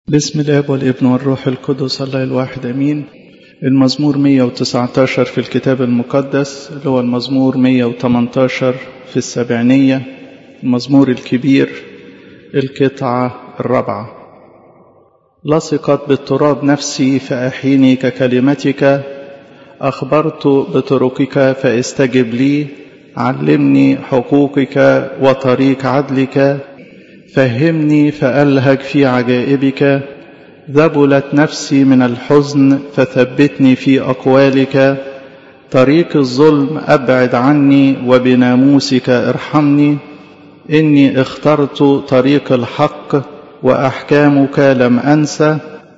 بسم الاب والابن والروح القدس الله الواحد امين المزمور 119 في الكتاب المقدس اللي هو المزمور 118 في السبعينية المزمور الكبير القطعة الرابعة لصقت بالتراب نفسي فأحيني ككلمتك أخبرت بطرقك فاستجب لي علمني حقوقك وطريق عدلك فهمني فألهج في عجائبك ذبلت نفسي من الحزن فثبتني في أقوالك طريق الظلم أبعد عني وبناموسك ارحمني إني اخترت طريق الحق وأحكامك لم أنسى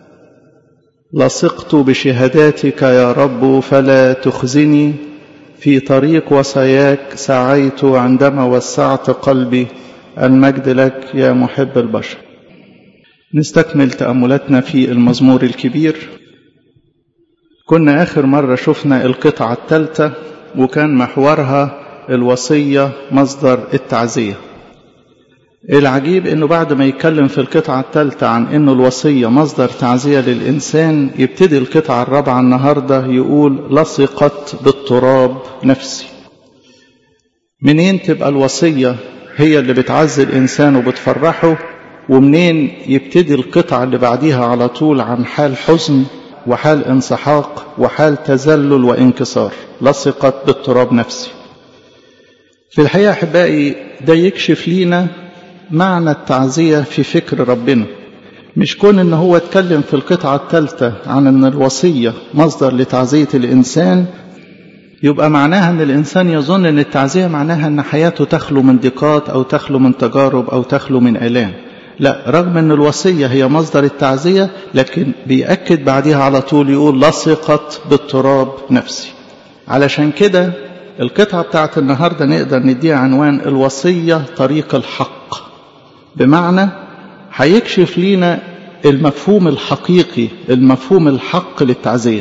لصقت بشهاداتك يا رب فلا تخزني في طريق وصاياك سعيت عندما وسعت قلبي المجد لك يا محب البشر نستكمل تأملاتنا في المزمور الكبير كنا آخر مرة شفنا القطعة الثالثة وكان محورها الوصية مصدر التعزية العجيب انه بعد ما يتكلم في القطعة الثالثة عن انه الوصية مصدر تعزية للإنسان يبتدي القطعة الرابعة النهاردة يقول لصقت بالتراب نفسي منين تبقى الوصية هي اللي بتعزي الإنسان وبتفرحه ومنين يبتدي القطعة اللي بعديها على طول عن حال حزن وحال انسحاق وحال تذلل وانكسار لصقت بالتراب نفسي في الحقيقة أحبائي ده يكشف لينا معنى التعزية في فكر ربنا مش كون ان هو اتكلم في القطعة الثالثة عن ان الوصية مصدر لتعزية الإنسان يبقى معناها ان الانسان يظن ان التعزيه معناها ان حياته تخلو من ضيقات او تخلو من تجارب او تخلو من الام لا رغم ان الوصيه هي مصدر التعزيه لكن بيأكد بعدها على طول يقول لصقت بالتراب نفسي علشان كده القطعه بتاعت النهارده نقدر نديها عنوان الوصيه طريق الحق بمعنى هيكشف لينا المفهوم الحقيقي المفهوم الحق للتعزيه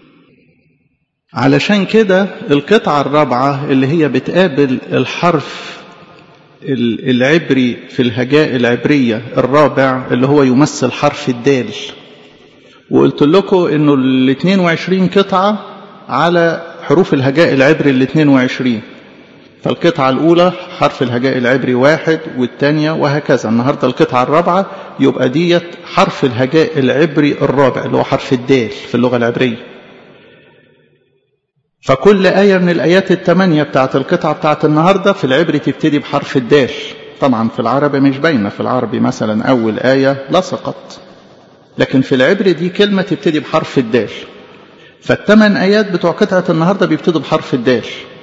علشان كده القطعة الرابعة اللي هي بتقابل الحرف العبري في الهجاء العبرية الرابع اللي هو يمثل حرف الدال وقلت لكم انه ال 22 قطعة على حروف الهجاء العبري ال 22 فالقطعة الأولى حرف الهجاء العبري واحد والثانية وهكذا النهاردة القطعة الرابعة يبقى ديت حرف الهجاء العبري الرابع اللي هو حرف الدال في اللغة العبرية فكل آية من الآيات الثمانية بتاعت القطعة بتاعت النهاردة في العبري تبتدي بحرف الدال طبعا في العربي مش باينة في العربي مثلا أول آية لصقت لكن في العبري دي كلمة تبتدي بحرف الدال فالثمان آيات بتوع قطعة النهاردة بيبتدوا بحرف الدال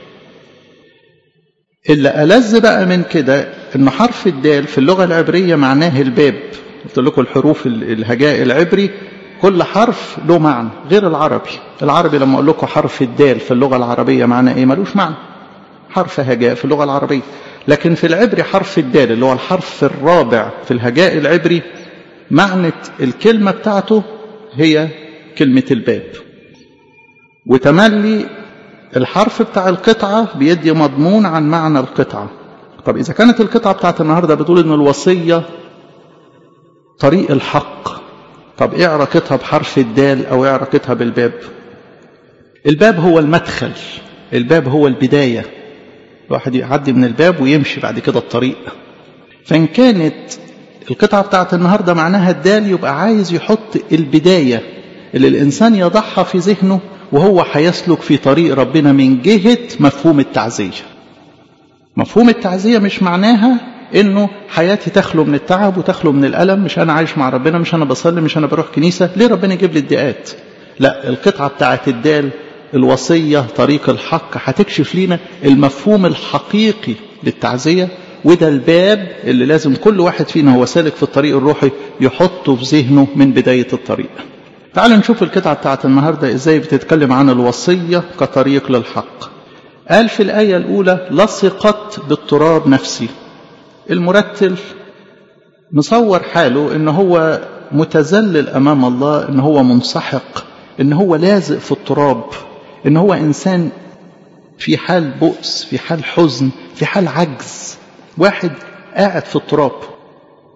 اللي ألذ بقى من كده إن حرف الدال في اللغة العبرية معناه الباب قلت لكم الحروف الهجاء العبري كل حرف له معنى غير العربي العربي لما اقول لكم حرف الدال في اللغه العربيه معنى ايه ملوش معنى حرف هجاء في اللغه العربيه لكن في العبري حرف الدال اللي هو الحرف الرابع في الهجاء العبري معنى الكلمه بتاعته هي كلمه الباب وتملي الحرف بتاع القطعه بيدي مضمون عن معنى القطعه طب اذا كانت القطعه بتاعت النهارده بتقول ان الوصيه طريق الحق طب ايه علاقتها بحرف الدال او ايه علاقتها بالباب الباب هو المدخل الباب هو البدايه الواحد يعدي من الباب ويمشي بعد كده الطريق فان كانت القطعه بتاعت النهارده معناها الدال يبقى عايز يحط البدايه اللي الانسان يضعها في ذهنه وهو هيسلك في طريق ربنا من جهه مفهوم التعزيه مفهوم التعزيه مش معناها انه حياتي تخلو من التعب وتخلو من الالم مش انا عايش مع ربنا مش انا بصلي مش انا بروح كنيسه ليه ربنا يجيب لي الضيقات لا القطعه بتاعت الدال الوصيه طريق الحق هتكشف لينا المفهوم الحقيقي للتعزيه وده الباب اللي لازم كل واحد فينا هو سالك في الطريق الروحي يحطه في ذهنه من بدايه الطريق تعالوا نشوف القطعه بتاعت النهارده ازاي بتتكلم عن الوصيه كطريق للحق قال في الايه الاولى لصقت بالتراب نفسي المرتل مصور حاله ان هو متذلل امام الله ان هو منسحق ان هو لازق في التراب ان هو انسان في حال بؤس في حال حزن في حال عجز واحد قاعد في التراب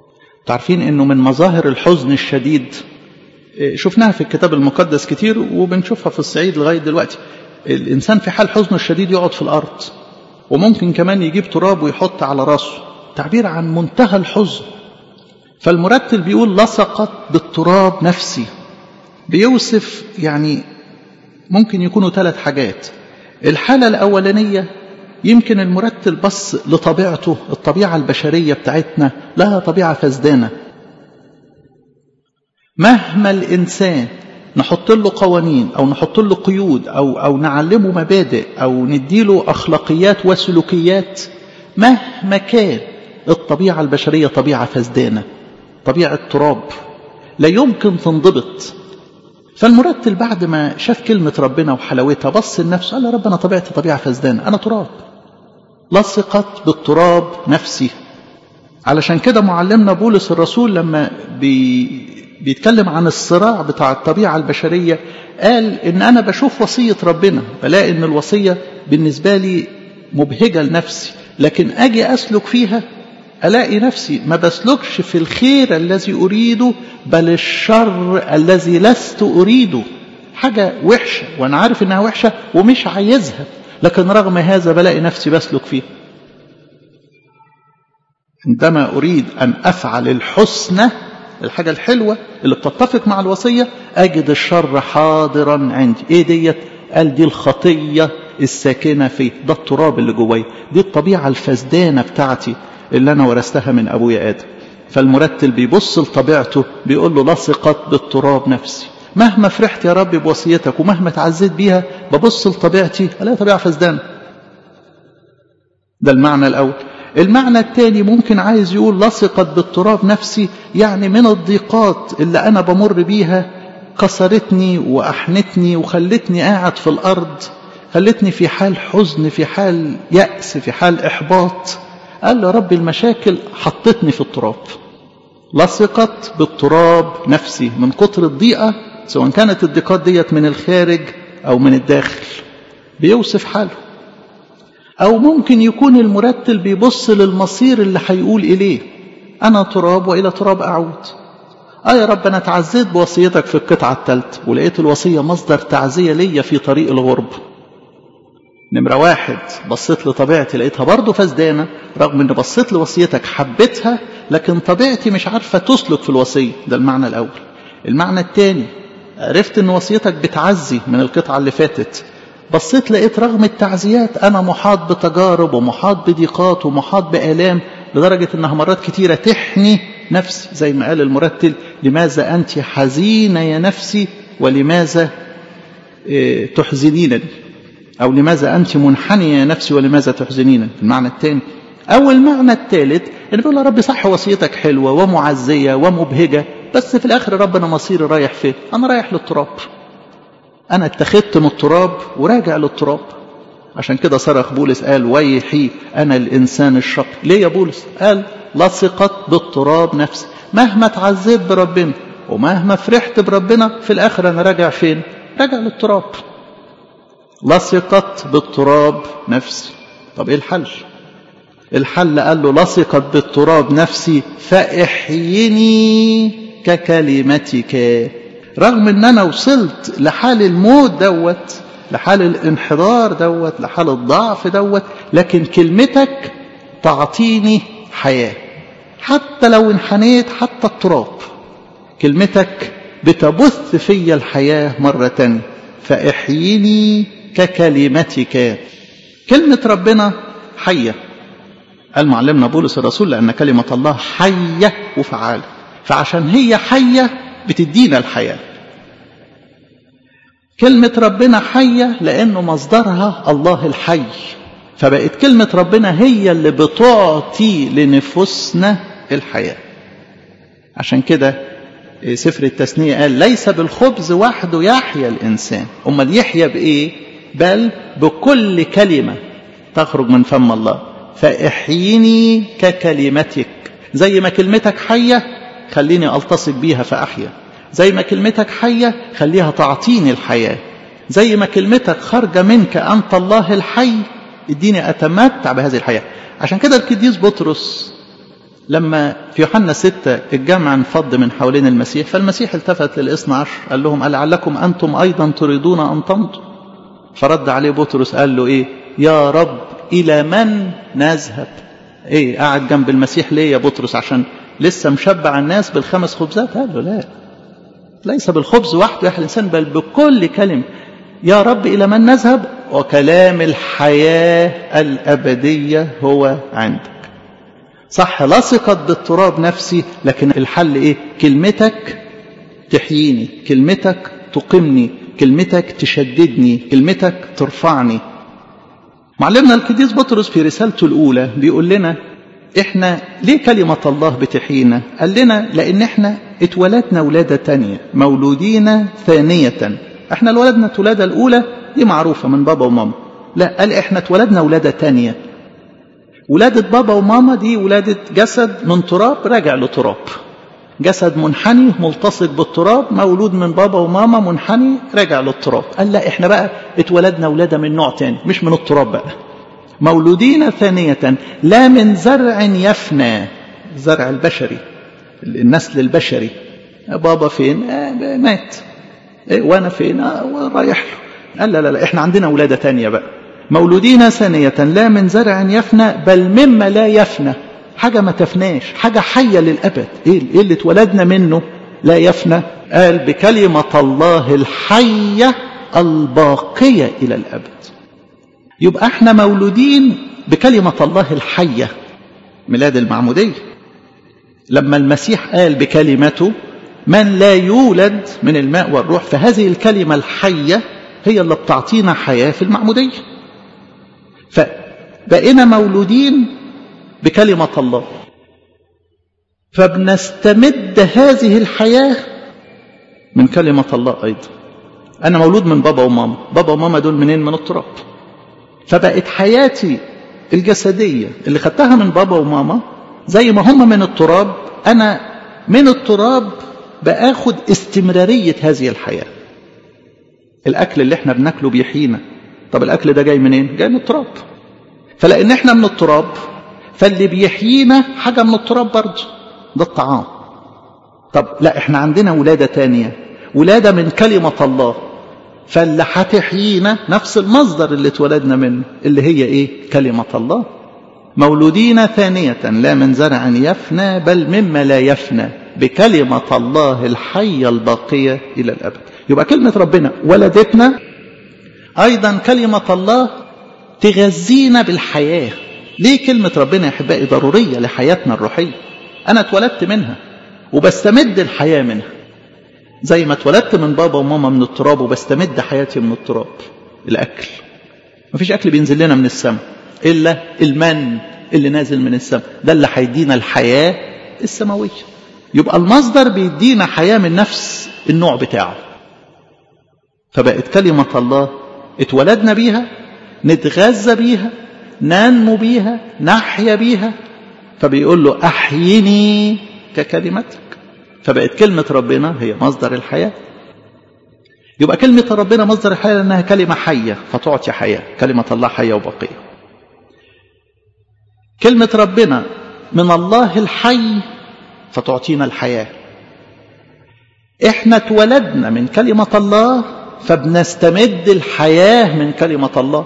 تعرفين انه من مظاهر الحزن الشديد شفناها في الكتاب المقدس كتير وبنشوفها في الصعيد لغايه دلوقتي الانسان في حال حزنه الشديد يقعد في الارض وممكن كمان يجيب تراب ويحط على راسه تعبير عن منتهى الحزن فالمرتل بيقول لصقت بالتراب نفسي بيوصف يعني ممكن يكونوا ثلاث حاجات الحالة الأولانية يمكن المرتل بص لطبيعته الطبيعة البشرية بتاعتنا لها طبيعة فزدانة مهما الإنسان نحط له قوانين أو نحط له قيود أو, أو نعلمه مبادئ أو نديله أخلاقيات وسلوكيات مهما كان الطبيعة البشرية طبيعة فزدانة طبيعة تراب لا يمكن تنضبط فالمرتل بعد ما شاف كلمة ربنا وحلاوتها بص لنفسه قال يا رب أنا طبيعتي طبيعة فزدانة أنا تراب لصقت بالتراب نفسي علشان كده معلمنا بولس الرسول لما بي بيتكلم عن الصراع بتاع الطبيعة البشرية قال إن أنا بشوف وصية ربنا بلاقي إن الوصية بالنسبة لي مبهجة لنفسي لكن أجي أسلك فيها ألاقي نفسي ما بسلكش في الخير الذي أريده بل الشر الذي لست أريده حاجة وحشة وأنا عارف إنها وحشة ومش عايزها لكن رغم هذا بلاقي نفسي بسلك فيها عندما أريد أن أفعل الحسنى الحاجة الحلوة اللي بتتفق مع الوصية أجد الشر حاضرا عندي إيه ديت قال دي الخطية الساكنة فيه ده التراب اللي جوايا دي الطبيعة الفزدانة بتاعتي اللي أنا ورثتها من أبويا آدم فالمرتل بيبص لطبيعته بيقول له لصقت بالتراب نفسي مهما فرحت يا رب بوصيتك ومهما تعزيت بيها ببص لطبيعتي ألاقي طبيعة فزدانة ده المعنى الأول المعنى الثاني ممكن عايز يقول لصقت بالتراب نفسي يعني من الضيقات اللي أنا بمر بيها كسرتني وأحنتني وخلتني قاعد في الأرض خلتني في حال حزن في حال يأس في حال إحباط قال له رب المشاكل حطتني في التراب لصقت بالتراب نفسي من كتر الضيقة سواء كانت الضيقات ديت من الخارج أو من الداخل بيوصف حاله أو ممكن يكون المرتل بيبص للمصير اللي هيقول إليه أنا تراب وإلى تراب أعود آه يا رب أنا تعزيت بوصيتك في القطعة الثالثة ولقيت الوصية مصدر تعزية ليا في طريق الغرب نمرة واحد بصيت لطبيعتي لقيتها برضه فزدانة رغم ان بصيت لوصيتك حبيتها لكن طبيعتي مش عارفة تسلك في الوصية ده المعنى الأول المعنى الثاني عرفت ان وصيتك بتعزي من القطعة اللي فاتت بصيت لقيت رغم التعزيات أنا محاط بتجارب ومحاط بضيقات ومحاط بآلام لدرجة أنها مرات كتيرة تحني نفسي زي ما قال المرتل لماذا أنت حزينة يا نفسي ولماذا تحزنينني أو لماذا أنت منحنية يا نفسي ولماذا تحزنينني المعنى الثاني أو المعنى الثالث إن بيقول يا رب صح وصيتك حلوة ومعزية ومبهجة بس في الآخر ربنا مصيري رايح فين أنا رايح للتراب أنا اتخذت من التراب وراجع للتراب عشان كده صرخ بولس قال ويحي أنا الإنسان الشق ليه يا بولس قال لصقت بالتراب نفسي مهما تعزيت بربنا ومهما فرحت بربنا في الآخر أنا راجع فين راجع للتراب لصقت بالتراب نفسي طب إيه الحل الحل قال له لصقت بالتراب نفسي فاحيني ككلمتك رغم ان انا وصلت لحال الموت دوت لحال الانحدار دوت لحال الضعف دوت لكن كلمتك تعطيني حياة حتى لو انحنيت حتى التراب كلمتك بتبث في الحياة مرة تانية فاحيني ككلمتك كلمة ربنا حية قال معلمنا بولس الرسول لأن كلمة الله حية وفعالة فعشان هي حية بتدينا الحياة كلمة ربنا حية لأنه مصدرها الله الحي فبقت كلمة ربنا هي اللي بتعطي لنفوسنا الحياة عشان كده سفر التثنية قال ليس بالخبز وحده يحيا الإنسان أمال يحيا بإيه بل بكل كلمة تخرج من فم الله فاحيني ككلمتك زي ما كلمتك حية خليني ألتصق بيها فأحيا زي ما كلمتك حية خليها تعطيني الحياة زي ما كلمتك خارجة منك أنت الله الحي اديني أتمتع بهذه الحياة عشان كده القديس بطرس لما في يوحنا ستة الجمع انفض من حوالين المسيح فالمسيح التفت للاثنى عشر قال لهم لعلكم أنتم أيضا تريدون أن تمضوا فرد عليه بطرس قال له إيه يا رب إلى من نذهب إيه قاعد جنب المسيح ليه يا بطرس عشان لسه مشبع الناس بالخمس خبزات قال له لا ليس بالخبز وحده يحيى الإنسان بل بكل كلمة يا رب إلى من نذهب وكلام الحياة الأبدية هو عندك صح لصقت بالتراب نفسي لكن الحل إيه كلمتك تحييني كلمتك تقمني كلمتك تشددني كلمتك ترفعني معلمنا القديس بطرس في رسالته الأولى بيقول لنا إحنا ليه كلمة الله بتحيينا قال لنا لأن إحنا اتولدنا ولادة تانية مولودين ثانية إحنا ولدنا الولادة الأولى دي معروفة من بابا وماما لا قال إحنا اتولدنا ولادة تانية ولادة بابا وماما دي ولادة جسد من تراب راجع لتراب جسد منحني ملتصق بالتراب مولود من بابا وماما منحني راجع للتراب قال لا احنا بقى اتولدنا ولادة من نوع تاني مش من التراب بقى مولودين ثانية لا من زرع يفنى الزرع البشري النسل البشري بابا فين آه مات إيه وانا فين آه رايح له قال لا لا لا احنا عندنا ولادة تانية بقى مولودين ثانية لا من زرع يفنى بل مما لا يفنى حاجة ما تفناش حاجة حية للأبد إيه اللي اتولدنا منه لا يفنى قال بكلمة الله الحية الباقية إلى الأبد يبقى احنا مولودين بكلمة الله الحية ميلاد المعمودية لما المسيح قال بكلمته من لا يولد من الماء والروح فهذه الكلمة الحية هي اللي بتعطينا حياة في المعمودية فبقينا مولودين بكلمة الله فبنستمد هذه الحياة من كلمة الله أيضا أنا مولود من بابا وماما بابا وماما دول منين من التراب فبقت حياتي الجسدية اللي خدتها من بابا وماما زي ما هم من التراب أنا من التراب بآخد استمرارية هذه الحياة الأكل اللي احنا بناكله بيحيينا طب الأكل ده جاي منين؟ جاي من التراب فلأن احنا من التراب فاللي بيحيينا حاجة من التراب برضه ده الطعام طب لا احنا عندنا ولادة تانية ولادة من كلمة الله فاللي هتحيينا نفس المصدر اللي اتولدنا منه اللي هي ايه كلمة الله مولودين ثانية لا من زرع يفنى بل مما لا يفنى بكلمة الله الحية الباقية إلى الأبد يبقى كلمة ربنا ولدتنا أيضا كلمة الله تغذينا بالحياة ليه كلمة ربنا يا أحبائي ضرورية لحياتنا الروحية أنا اتولدت منها وبستمد الحياة منها زي ما اتولدت من بابا وماما من التراب وبستمد حياتي من التراب الأكل مفيش أكل بينزل لنا من السماء إلا المن اللي نازل من السماء ده اللي هيدينا الحياة السماوية يبقى المصدر بيدينا حياة من نفس النوع بتاعه فبقت كلمة الله اتولدنا بيها نتغذى بيها ننمو بيها نحيا بيها فبيقول له أحيني ككلمتك فبقت كلمة ربنا هي مصدر الحياة يبقى كلمة ربنا مصدر الحياة لأنها كلمة حية فتعطي حياة كلمة الله حية وبقية كلمة ربنا من الله الحي فتعطينا الحياة احنا اتولدنا من كلمة الله فبنستمد الحياة من كلمة الله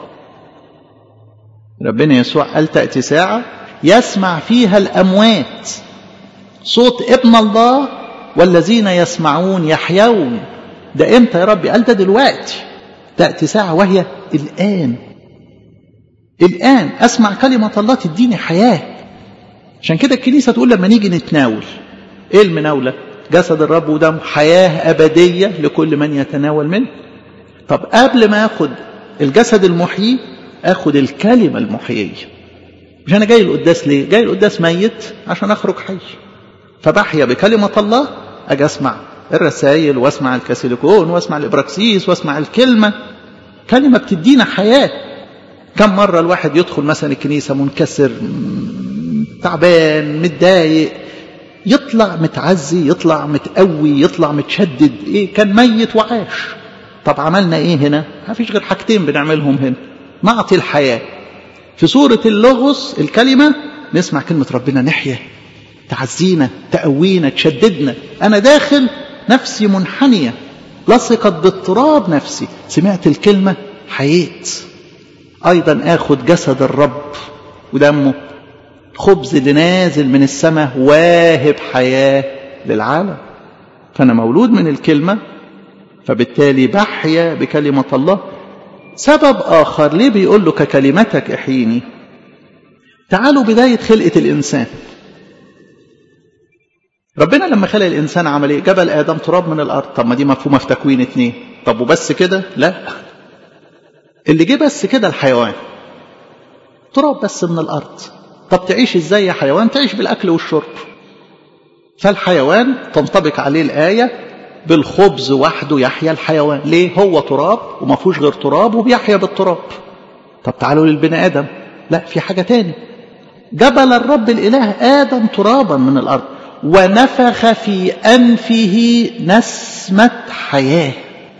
ربنا يسوع قال تأتي ساعة يسمع فيها الأموات صوت ابن الله والذين يسمعون يحيون ده امتى يا ربي قال ده دلوقتي تأتي ساعة وهي الآن الآن أسمع كلمة الله تديني حياة عشان كده الكنيسة تقول لما نيجي نتناول إيه المناولة جسد الرب ودم حياة أبدية لكل من يتناول منه طب قبل ما أخد الجسد المحيي أخد الكلمة المحيية مش أنا جاي القداس ليه جاي القداس ميت عشان أخرج حي فبحيا بكلمة الله أجي أسمع الرسائل واسمع الكاسيليكون واسمع الإبراكسيس واسمع الكلمة كلمة بتدينا حياة كم مرة الواحد يدخل مثلا الكنيسة منكسر تعبان متضايق يطلع متعزي يطلع متقوي يطلع متشدد ايه كان ميت وعاش طب عملنا ايه هنا ما فيش غير حاجتين بنعملهم هنا نعطي الحياة في سورة اللغز الكلمة نسمع كلمة ربنا نحيا تعزينا تقوينا تشددنا انا داخل نفسي منحنيه لصقت باضطراب نفسي سمعت الكلمه حييت ايضا اخد جسد الرب ودمه خبز اللي نازل من السماء واهب حياه للعالم فانا مولود من الكلمه فبالتالي بحيا بكلمه الله سبب اخر ليه بيقول له ككلمتك احييني تعالوا بدايه خلقه الانسان ربنا لما خلق الانسان عمل ايه جبل ادم تراب من الارض طب ما دي مفهومه في تكوين اتنين طب وبس كده لا اللي جه بس كده الحيوان تراب بس من الارض طب تعيش ازاي يا حيوان تعيش بالاكل والشرب فالحيوان تنطبق عليه الايه بالخبز وحده يحيا الحيوان ليه هو تراب وما فيهوش غير تراب وبيحيا بالتراب طب تعالوا للبني ادم لا في حاجه تاني جبل الرب الاله ادم ترابا من الارض ونفخ في انفه نسمه حياه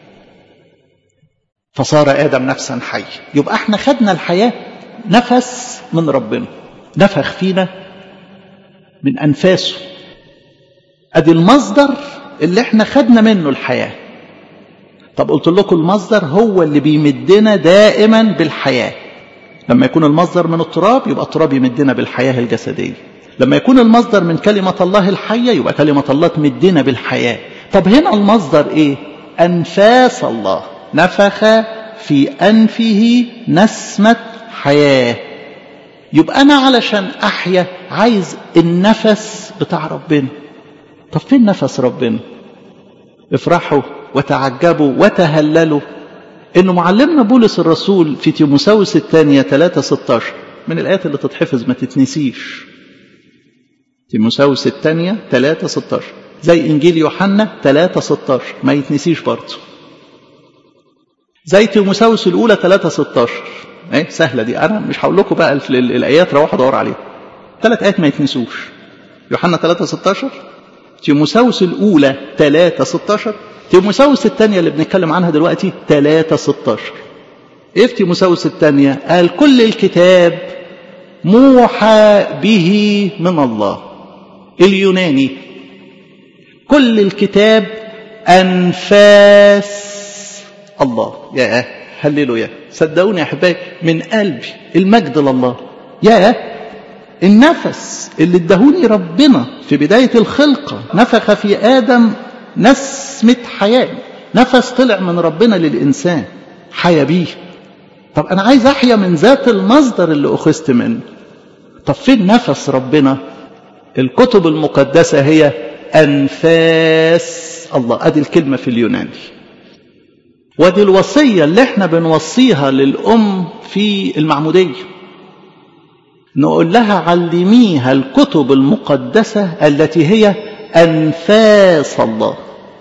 فصار ادم نفسا حي يبقى احنا خدنا الحياه نفس من ربنا نفخ فينا من انفاسه ادي المصدر اللي احنا خدنا منه الحياه طب قلت لكم المصدر هو اللي بيمدنا دائما بالحياه لما يكون المصدر من التراب يبقى التراب يمدنا بالحياه الجسديه لما يكون المصدر من كلمه الله الحيه يبقى كلمه الله تمدنا بالحياه طب هنا المصدر ايه انفاس الله نفخ في انفه نسمه حياه يبقى انا علشان احيا عايز النفس بتاع ربنا طب فين نفس ربنا افرحوا وتعجبوا وتهللوا انه معلمنا بولس الرسول في تيموساوس الثانية 3 16 من الآيات اللي تتحفظ ما تتنسيش تيموساوس الثانية 3 16 زي إنجيل يوحنا 3 16 ما يتنسيش برضه زي تيموساوس الأولى 3 16 ايه سهلة دي أنا مش هقول لكم بقى الآيات روحوا دوروا عليها ثلاث آيات ما يتنسوش يوحنا 3 16 تيموساوس الأولى 3 16 تيموساوس الثانية اللي بنتكلم عنها دلوقتي 3 16 إيه في تيموساوس الثانية قال كل الكتاب موحى به من الله اليوناني كل الكتاب أنفاس الله يا هللوا يا صدقوني يا أحبائي من قلبي المجد لله يا النفس اللي ادهوني ربنا في بداية الخلقة نفخ في آدم نسمة حياة نفس طلع من ربنا للإنسان حيا بيه طب أنا عايز أحيا من ذات المصدر اللي أخذت منه طب فين نفس ربنا الكتب المقدسة هي أنفاس الله أدي الكلمة في اليوناني ودي الوصية اللي احنا بنوصيها للأم في المعمودية نقول لها علميها الكتب المقدسة التي هي أنفاس الله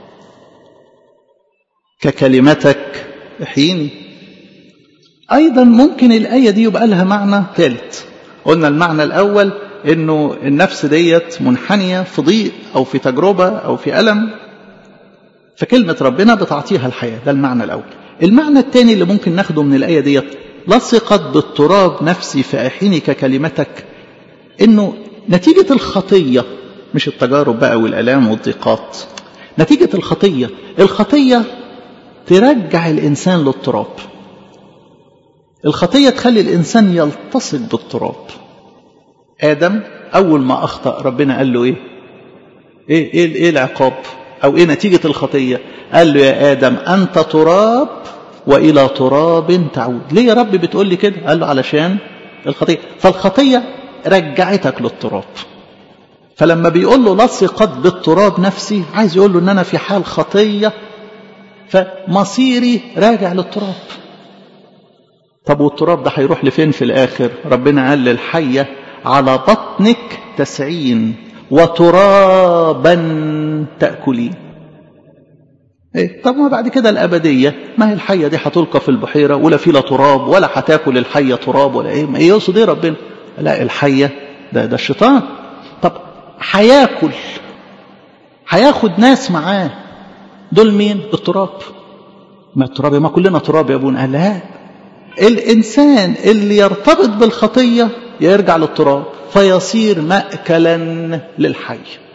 ككلمتك احييني أيضا ممكن الآية دي يبقى لها معنى ثالث قلنا المعنى الأول إنه النفس ديت منحنية في ضيق أو في تجربة أو في ألم فكلمة ربنا بتعطيها الحياة ده المعنى الأول المعنى الثاني اللي ممكن ناخده من الآية ديت لصقت بالتراب نفسي فأحيني ككلمتك إنه نتيجة الخطية مش التجارب بقى والآلام والضيقات نتيجة الخطية الخطية ترجع الإنسان للتراب الخطية تخلي الإنسان يلتصق بالتراب آدم أول ما أخطأ ربنا قال له إيه إيه, إيه, إيه العقاب أو إيه نتيجة الخطية قال له يا آدم أنت تراب وإلى تراب تعود ليه يا رب بتقول لي كده قال له علشان الخطية فالخطية رجعتك للتراب فلما بيقول له لصقت بالتراب نفسي عايز يقول له ان انا في حال خطيه فمصيري راجع للتراب طب والتراب ده هيروح لفين في الاخر ربنا قال للحيه على بطنك تسعين وترابا تاكلين إيه؟ طب ما بعد كده الأبدية ما هي الحية دي هتلقى في البحيرة ولا في لا تراب ولا هتاكل الحية تراب ولا إيه ما إيه يقصد إيه ربنا لا الحية ده ده الشيطان طب هياكل هياخد ناس معاه دول مين التراب ما التراب ما كلنا تراب يا ابونا قال لا الانسان اللي يرتبط بالخطيه يرجع للتراب فيصير مأكلا للحي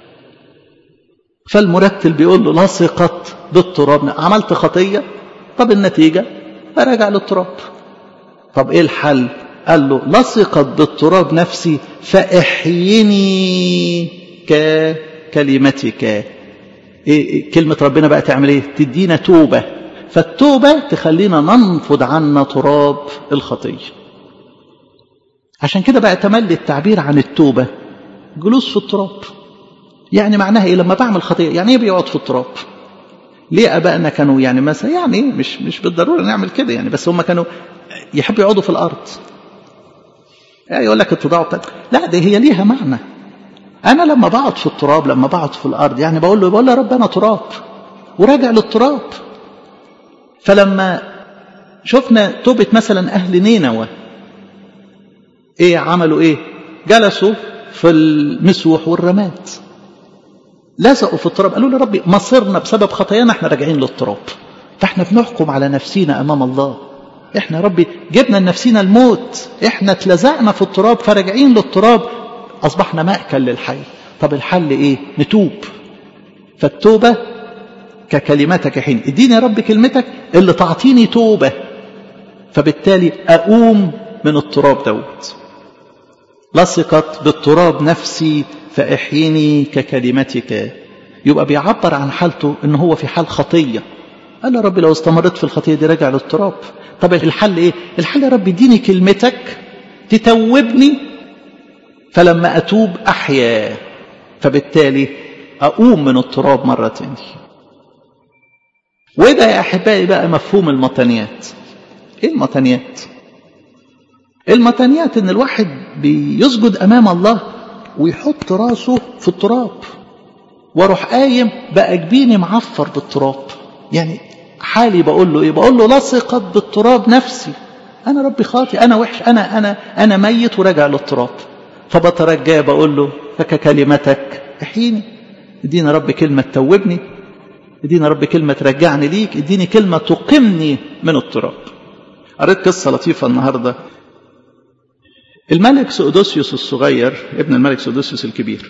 فالمرتل بيقول له لصقت بالتراب عملت خطية طب النتيجة أراجع للتراب طب إيه الحل قال له لصقت بالتراب نفسي فاحيني ككلمتك إيه, إيه كلمة ربنا بقى تعمل إيه تدينا توبة فالتوبة تخلينا ننفض عنا تراب الخطية عشان كده بقى تملي التعبير عن التوبة جلوس في التراب يعني معناها ايه لما بعمل خطيئة يعني ايه بيقعد في التراب ليه ابائنا كانوا يعني مثلا يعني مش مش بالضروره نعمل كده يعني بس هم كانوا يحبوا يقعدوا في الارض يعني يقول لك التضاع بتاع لا دي هي ليها معنى انا لما بقعد في التراب لما بقعد في الارض يعني بقول له بقول له يا رب انا تراب وراجع للتراب فلما شفنا توبة مثلا أهل نينوى إيه عملوا إيه جلسوا في المسوح والرماد لزقوا في التراب قالوا له ربي مصيرنا بسبب خطايانا احنا راجعين للتراب فاحنا بنحكم على نفسينا أمام الله احنا يا ربي جبنا لنفسينا الموت احنا اتلزقنا في التراب فراجعين للتراب أصبحنا مأكل للحي طب الحل إيه نتوب فالتوبة ككلمتك حين اديني يا رب كلمتك اللي تعطيني توبة فبالتالي أقوم من التراب دوت لصقت بالتراب نفسي فاحيني ككلمتك يبقى بيعبر عن حالته ان هو في حال خطية قال يا رب لو استمرت في الخطية دي راجع للتراب طب الحل ايه الحل يا رب اديني كلمتك تتوبني فلما اتوب احيا فبالتالي اقوم من التراب مرة تانية وده يا احبائي بقى مفهوم المطنيات ايه المطنيات المطنيات ان الواحد بيسجد امام الله ويحط راسه في التراب واروح قايم بقى جبيني معفر بالتراب يعني حالي بقول له ايه بقول له لصقت بالتراب نفسي انا ربي خاطي انا وحش انا انا انا ميت وراجع للتراب فبترجاه بقول له فككلمتك احيني ادينا رب كلمه توبني ادينا رب كلمه ترجعني ليك اديني كلمه تقمني من التراب قريت قصه لطيفه النهارده الملك سودوسيوس الصغير ابن الملك سودوسيوس الكبير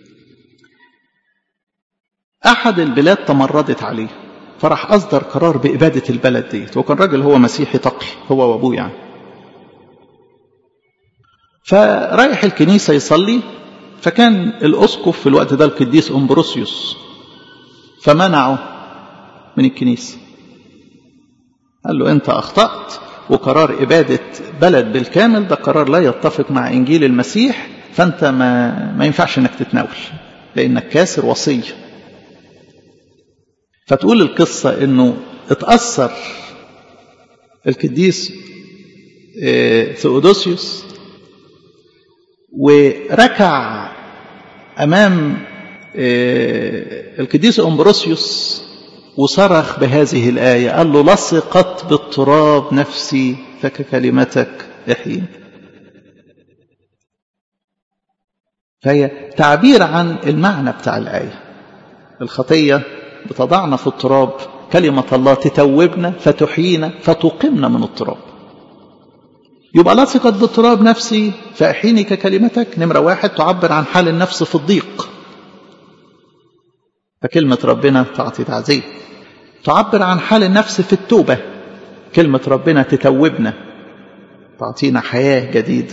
أحد البلاد تمردت عليه فراح أصدر قرار بإبادة البلد ديت وكان راجل هو مسيحي تقي هو وأبوه يعني فرايح الكنيسة يصلي فكان الأسقف في الوقت ده القديس أمبروسيوس فمنعه من الكنيسة قال له أنت أخطأت وقرار إبادة بلد بالكامل ده قرار لا يتفق مع إنجيل المسيح فأنت ما, ما ينفعش أنك تتناول لأنك كاسر وصية فتقول القصة أنه اتأثر القديس ثيودوسيوس وركع أمام القديس أمبروسيوس وصرخ بهذه الآية قال له لصقت بالتراب نفسي فككلمتك احيي فهي تعبير عن المعنى بتاع الآية الخطية بتضعنا في التراب كلمة الله تتوبنا فتحيينا فتقمنا من التراب يبقى لصقت بالتراب نفسي فأحيني ككلمتك نمرة واحد تعبر عن حال النفس في الضيق فكلمة ربنا تعطي تعزية تعبر عن حال النفس في التوبة كلمة ربنا تتوبنا تعطينا حياة جديدة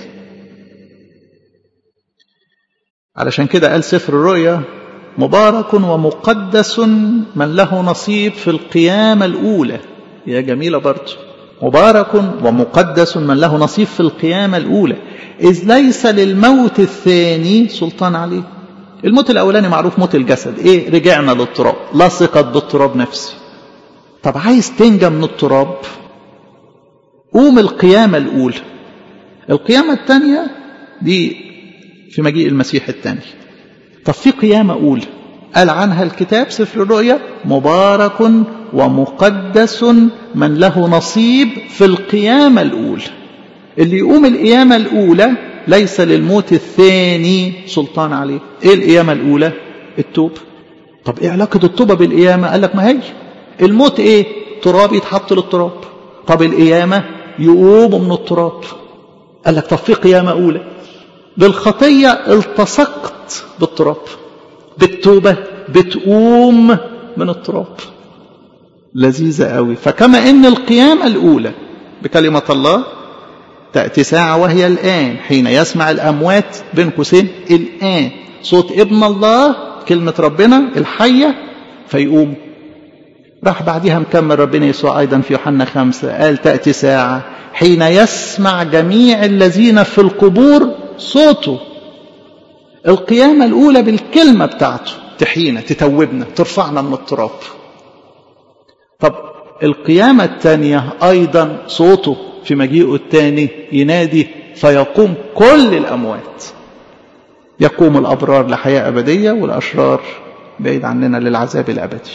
علشان كده قال سفر الرؤيا مبارك ومقدس من له نصيب في القيامة الأولى يا جميلة برضه مبارك ومقدس من له نصيب في القيامة الأولى إذ ليس للموت الثاني سلطان عليه الموت الأولاني معروف موت الجسد إيه رجعنا للتراب لصقت بالتراب نفسي طب عايز تنجى من التراب قوم القيامة الأولى القيامة الثانية دي في مجيء المسيح الثاني طب في قيامة أولى قال عنها الكتاب سفر الرؤيا مبارك ومقدس من له نصيب في القيامة الأولى اللي يقوم القيامة الأولى ليس للموت الثاني سلطان عليه ايه القيامة الأولى التوبة طب ايه علاقة التوبة بالقيامة قال لك ما هي الموت ايه تراب يتحط للتراب طب القيامة يقوم من التراب قال لك طب في قيامة أولى بالخطية التصقت بالتراب بالتوبة بتقوم من التراب لذيذة قوي فكما ان القيامة الاولى بكلمة الله تأتي ساعة وهي الآن حين يسمع الأموات بين قوسين الآن صوت ابن الله كلمة ربنا الحية فيقوم راح بعدها مكمل ربنا يسوع أيضا في يوحنا خمسة قال تأتي ساعة حين يسمع جميع الذين في القبور صوته القيامة الأولى بالكلمة بتاعته تحيينا تتوبنا ترفعنا من التراب طب القيامة الثانية أيضا صوته في مجيئه الثاني ينادي فيقوم كل الأموات يقوم الأبرار لحياة أبدية والأشرار بعيد عننا للعذاب الأبدي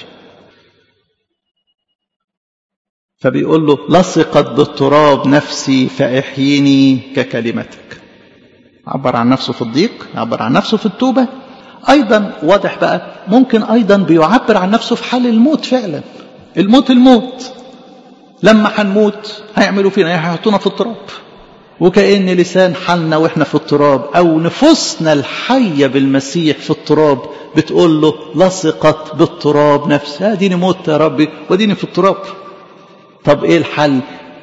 فبيقول له لصقت بالتراب نفسي فاحيني ككلمتك عبر عن نفسه في الضيق عبر عن نفسه في التوبة أيضا واضح بقى ممكن أيضا بيعبر عن نفسه في حال الموت فعلا الموت الموت لما هنموت هيعملوا فينا هيحطونا في التراب وكأن لسان حالنا واحنا في التراب أو نفوسنا الحية بالمسيح في التراب بتقول له لصقت بالتراب نفسها ديني موت يا ربي وديني في التراب طب ايه الحل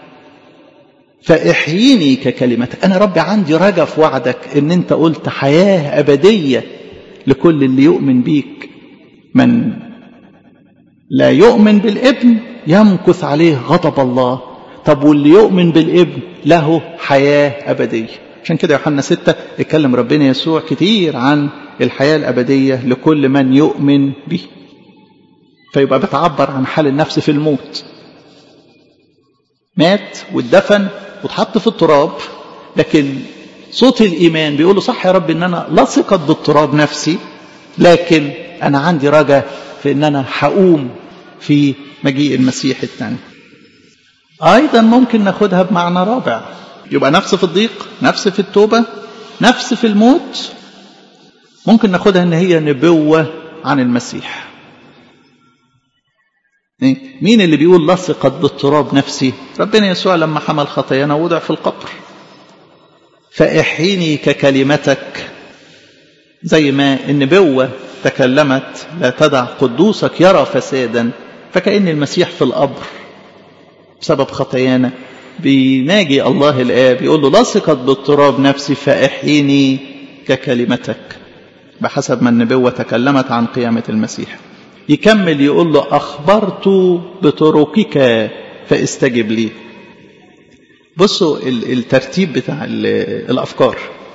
فاحييني ككلمتك انا ربي عندي رجا في وعدك ان انت قلت حياه ابديه لكل اللي يؤمن بيك من لا يؤمن بالابن يمكث عليه غضب الله طب واللي يؤمن بالابن له حياه ابديه عشان كده يوحنا ستة اتكلم ربنا يسوع كتير عن الحياه الابديه لكل من يؤمن به فيبقى بتعبر عن حال النفس في الموت مات واتدفن واتحط في التراب لكن صوت الإيمان بيقول له صح يا رب إن أنا لصقت بالتراب نفسي لكن أنا عندي رجا في إن أنا هقوم في مجيء المسيح الثاني أيضا ممكن ناخدها بمعنى رابع يبقى نفس في الضيق نفس في التوبة نفس في الموت ممكن ناخدها إن هي نبوة عن المسيح مين اللي بيقول لصقت بالتراب نفسي ربنا يسوع لما حمل خطايانا وضع في القبر فاحيني ككلمتك زي ما النبوة تكلمت لا تدع قدوسك يرى فسادا فكأن المسيح في القبر بسبب خطايانا بيناجي الله الآب يقول له لصقت بالتراب نفسي فاحيني ككلمتك بحسب ما النبوة تكلمت عن قيامة المسيح يكمل يقول له أخبرت بطرقك فاستجب لي بصوا الترتيب بتاع الأفكار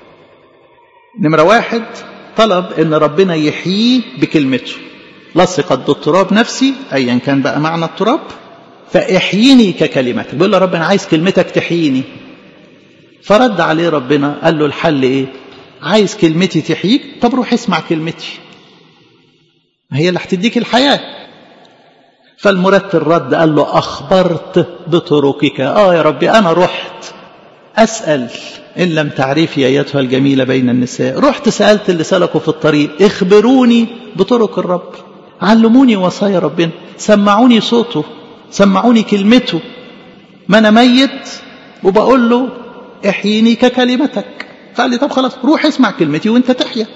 نمرة واحد طلب ان ربنا يحييه بكلمته لصقت بالتراب نفسي ايا كان بقى معنى التراب فاحييني ككلمتك بيقول له رب انا عايز كلمتك تحييني فرد عليه ربنا قال له الحل ايه عايز كلمتي تحييك طب روح اسمع كلمتي هي اللي هتديك الحياة فالمرتل رد قال له أخبرت بطرقك آه يا ربي أنا رحت أسأل إن لم تعرفي أيتها الجميلة بين النساء رحت سألت اللي سلكوا في الطريق اخبروني بطرق الرب علموني وصايا ربنا سمعوني صوته سمعوني كلمته ما أنا ميت وبقول له احييني ككلمتك فقال لي طب خلاص روح اسمع كلمتي وانت تحيا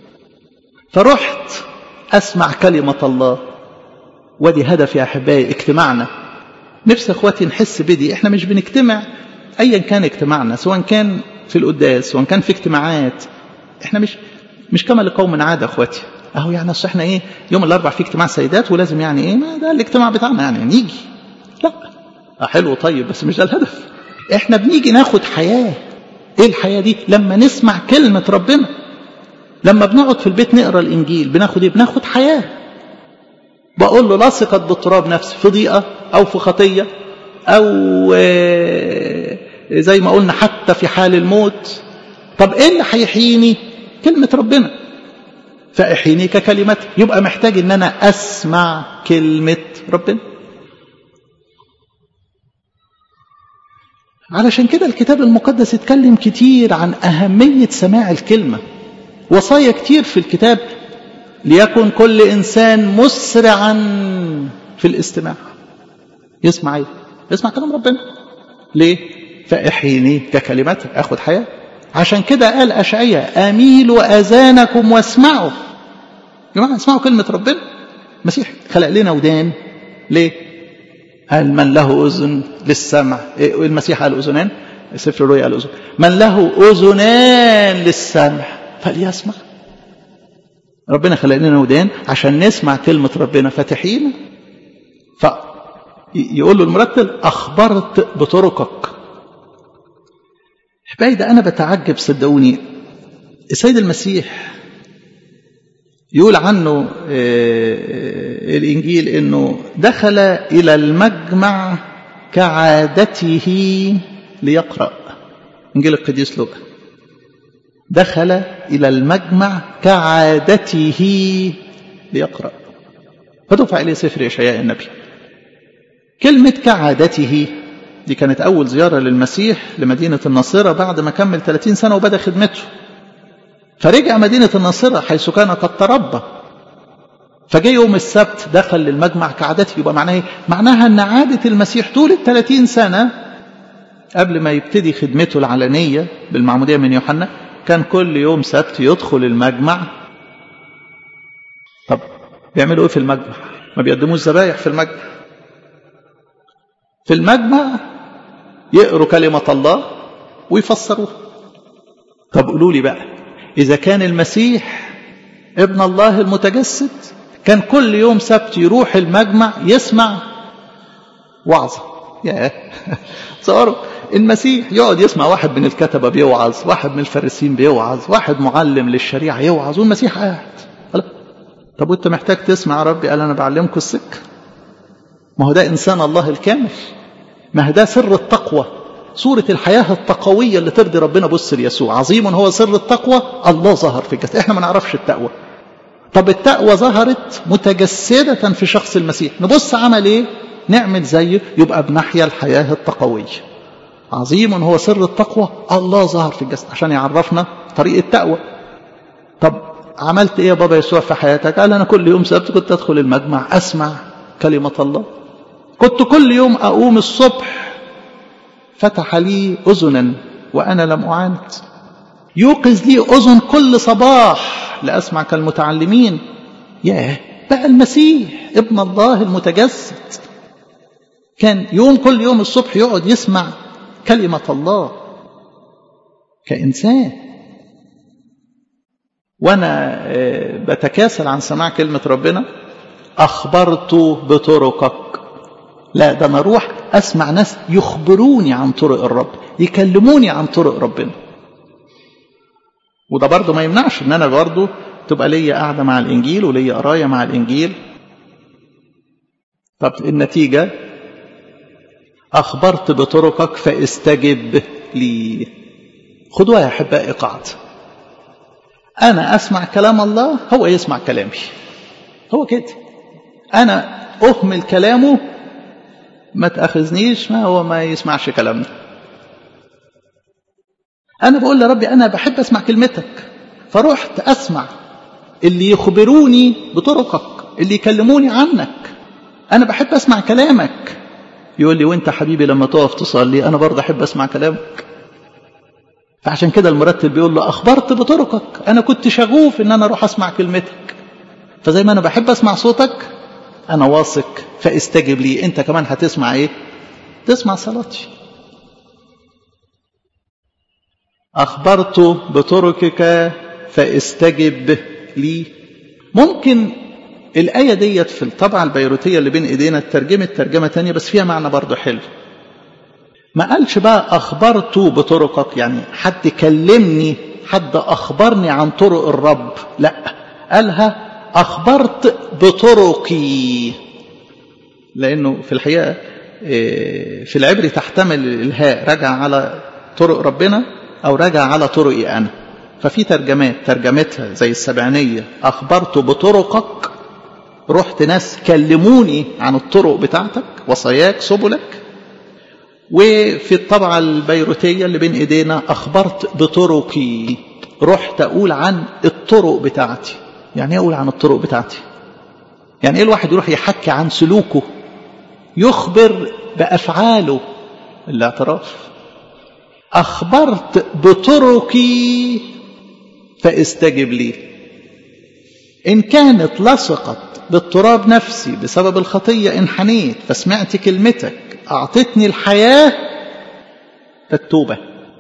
فرحت أسمع كلمة الله ودي هدف يا أحبائي اجتماعنا نفسي أخواتي نحس بدي إحنا مش بنجتمع أيا كان اجتماعنا سواء كان في القداس سواء كان في اجتماعات إحنا مش مش كما لقوم عادة أخواتي أهو يعني أصل إحنا إيه يوم الأربع في اجتماع سيدات ولازم يعني إيه ما ده الاجتماع بتاعنا يعني نيجي لا آه حلو طيب بس مش ده الهدف إحنا بنيجي ناخد حياة إيه الحياة دي لما نسمع كلمة ربنا لما بنقعد في البيت نقرا الانجيل بناخد ايه بناخد حياه بقول له لصقت بالتراب نفسي في ضيقه او في خطيه او زي ما قلنا حتى في حال الموت طب ايه اللي هيحييني كلمه ربنا فاحيني ككلمتك يبقى محتاج ان انا اسمع كلمه ربنا علشان كده الكتاب المقدس اتكلم كتير عن اهميه سماع الكلمه وصايا كتير في الكتاب ليكن كل إنسان مسرعا في الاستماع يسمع ايه يسمع كلام ربنا ليه فاحيني ككلمتك اخد حياة عشان كده قال أشعية أميلوا أذانكم واسمعوا يا جماعة اسمعوا كلمة ربنا المسيح خلق لنا ودان ليه؟ قال من له أذن للسمع إيه المسيح قال أذنان سفر الرؤيا قال أذن من له أذنان للسمع فليسمع ربنا خلق لنا ودان عشان نسمع كلمة ربنا فاتحين فيقول له المرتل أخبرت بطرقك احبائي ده أنا بتعجب صدقوني السيد المسيح يقول عنه الإنجيل أنه دخل إلى المجمع كعادته ليقرأ إنجيل القديس لوقا دخل إلى المجمع كعادته ليقرأ فدفع إليه سفر إشعياء النبي كلمة كعادته دي كانت أول زيارة للمسيح لمدينة الناصرة بعد ما كمل 30 سنة وبدأ خدمته فرجع مدينة الناصرة حيث كان قد تربى فجاء يوم السبت دخل للمجمع كعادته يبقى معناها ايه؟ معناها ان عادة المسيح طول ال 30 سنة قبل ما يبتدي خدمته العلنية بالمعمودية من يوحنا كان كل يوم سبت يدخل المجمع طب بيعملوا ايه في المجمع؟ ما بيقدموش ذبايح في المجمع في المجمع يقروا كلمة الله ويفسروها طب قولوا لي بقى إذا كان المسيح ابن الله المتجسد كان كل يوم سبت يروح المجمع يسمع وعظة يا تصوروا المسيح يقعد يسمع واحد من الكتبة بيوعظ واحد من الفارسين بيوعظ واحد معلم للشريعة يوعظ والمسيح قاعد طب وانت محتاج تسمع يا ربي قال انا بعلمكم السكه ما هو ده إنسان الله الكامل ما هو ده سر التقوى صورة الحياة التقوية اللي ترضي ربنا بص ليسوع عظيم هو سر التقوى الله ظهر في الجسد احنا ما نعرفش التقوى طب التقوى ظهرت متجسدة في شخص المسيح نبص عمل ايه نعمل زيه يبقى بنحيا الحياة التقوية عظيم هو سر التقوى الله ظهر في الجسد عشان يعرفنا طريق التقوى طب عملت ايه يا بابا يسوع في حياتك قال انا كل يوم سبت كنت ادخل المجمع اسمع كلمة الله كنت كل يوم أقوم الصبح فتح لي أذنا وأنا لم أعاند يوقظ لي أذن كل صباح لأسمع كالمتعلمين ياه بقى المسيح ابن الله المتجسد كان يوم كل يوم الصبح يقعد يسمع كلمة الله كإنسان وأنا بتكاسل عن سماع كلمة ربنا أخبرت بطرقك لا ده أنا أروح أسمع ناس يخبروني عن طرق الرب يكلموني عن طرق ربنا وده برضه ما يمنعش ان انا برضه تبقى ليا قاعده مع الانجيل وليا قرايه مع الانجيل طب النتيجه اخبرت بطرقك فاستجب لي خدوها يا احبائي قاعده انا اسمع كلام الله هو يسمع كلامي هو كده انا اهمل كلامه ما تاخذنيش ما هو ما يسمعش كلامنا أنا بقول لربي أنا بحب أسمع كلمتك فرحت أسمع اللي يخبروني بطرقك اللي يكلموني عنك أنا بحب أسمع كلامك يقول لي وانت حبيبي لما تقف تصلي أنا برضه أحب أسمع كلامك فعشان كده المرتب بيقول له أخبرت بطرقك أنا كنت شغوف إن أنا أروح أسمع كلمتك فزي ما أنا بحب أسمع صوتك أنا واثق فاستجب لي أنت كمان هتسمع إيه تسمع صلاتي أخبرت بطرقك فاستجب لي ممكن الآية ديت في الطبعة البيروتية اللي بين إيدينا ترجمت ترجمة تانية بس فيها معنى برضه حلو ما قالش بقى أخبرت بطرقك يعني حد كلمني حد أخبرني عن طرق الرب لا قالها أخبرت بطرقي لأنه في الحقيقة في العبري تحتمل الهاء رجع على طرق ربنا أو راجع على طرقي أنا ففي ترجمات ترجمتها زي السبعينية أخبرت بطرقك رحت ناس كلموني عن الطرق بتاعتك وصاياك سبلك وفي الطبعة البيروتية اللي بين إيدينا أخبرت بطرقي رحت أقول عن الطرق بتاعتي يعني أقول عن الطرق بتاعتي يعني إيه الواحد يروح يحكي عن سلوكه يخبر بأفعاله الاعتراف أخبرت بطرقي فاستجب لي إن كانت لصقت بالتراب نفسي بسبب الخطية انحنيت فسمعت كلمتك أعطتني الحياة فالتوبة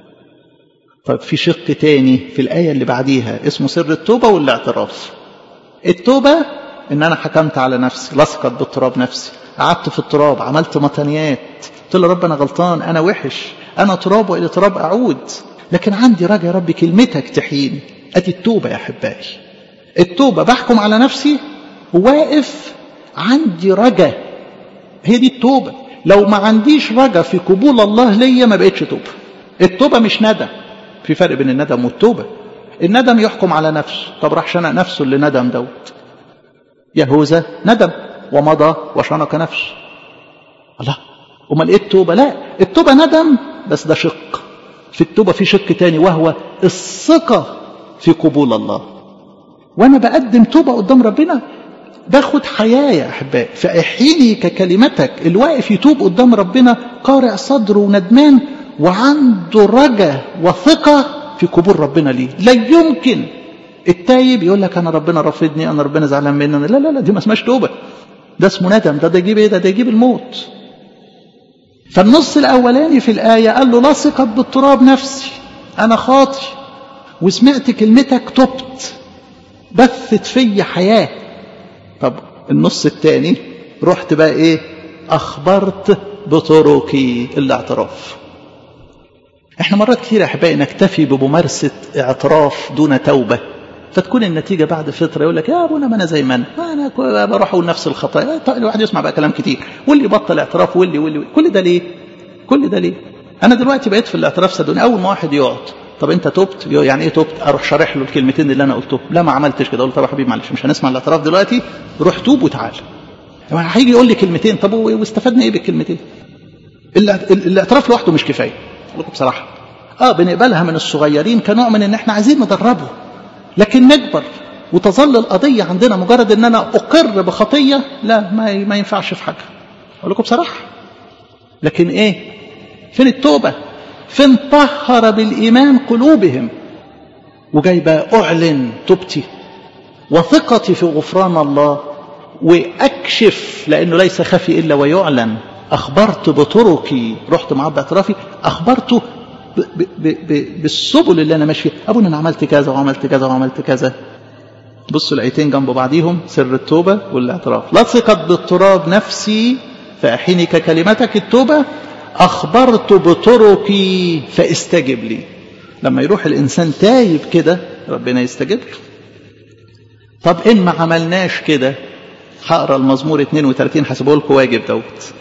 طيب في شق تاني في الآية اللي بعديها اسمه سر التوبة والاعتراف التوبة إن أنا حكمت على نفسي لصقت بالتراب نفسي قعدت في التراب عملت مطنيات قلت له رب أنا غلطان أنا وحش أنا تراب وإلى تراب أعود لكن عندي رجا يا رب كلمتك تحييني أدي التوبة يا أحبائي التوبة بحكم على نفسي واقف عندي رجا هي دي التوبة لو ما عنديش رجا في قبول الله ليا ما بقتش توبة التوبة مش ندم في فرق بين الندم والتوبة الندم يحكم على نفسه طب راح شنق نفسه اللي ندم دوت يهوذا ندم ومضى وشنق نفسه الله امال ايه التوبة لا التوبة ندم بس ده شق في التوبة في شق تاني وهو الثقة في قبول الله وانا بقدم توبة قدام ربنا باخد حياة يا أحبائي فأحيني ككلمتك الواقف يتوب قدام ربنا قارع صدره وندمان وعنده رجا وثقة في قبول ربنا ليه لا يمكن التايب يقول لك أنا ربنا رافضني أنا ربنا زعلان مني لا لا لا دي ما اسمهاش توبة ده اسمه ندم ده ده يجيب ايه ده ده يجيب الموت فالنص الأولاني في الآية قال له لصقت بالتراب نفسي أنا خاطي وسمعت كلمتك تبت بثت في حياة طب النص الثاني رحت بقى ايه اخبرت بطرقي الاعتراف احنا مرات كتير يا احبائي نكتفي بممارسه اعتراف دون توبه فتكون النتيجه بعد فتره يقول لك يا ابونا ما انا زي ما انا انا بروح اقول نفس الخطايا طيب الواحد يسمع بقى كلام كتير واللي بطل اعتراف واللي واللي كل ده ليه كل ده ليه انا دلوقتي بقيت في الاعتراف صدقوني اول ما واحد يقعد طب انت تبت يعني ايه تبت اروح شارح له الكلمتين اللي انا قلتهم لا ما عملتش كده اقول طب يا حبيبي معلش مش هنسمع الاعتراف دلوقتي روح توب وتعال طب هيجي يقول لي كلمتين طب واستفدنا ايه بالكلمتين الاعتراف لوحده مش كفايه اقول لكم بصراحه اه بنقبلها من الصغيرين كنوع من ان احنا عايزين ندربه لكن نكبر وتظل القضيه عندنا مجرد ان انا اقر بخطيه لا ما ما ينفعش في حاجه اقول لكم بصراحه لكن ايه فين التوبه فين طهر بالإيمان قلوبهم وجاي بقى أعلن توبتي وثقتي في غفران الله وأكشف لأنه ليس خفي إلا ويعلن أخبرت بطرقي رحت مع باعترافي أخبرته ب ب ب بالسبل اللي أنا ماشي فيها أبونا أنا عملت كذا وعملت كذا وعملت كذا بصوا الآيتين جنب بعضيهم سر التوبة والاعتراف لصقت بالتراب نفسي فأحيني ككلمتك التوبة أخبرت بطرقي فاستجب لي لما يروح الإنسان تايب كده ربنا يستجب له طب إن ما عملناش كده هقرا المزمور 32 حسبه لكم واجب دوت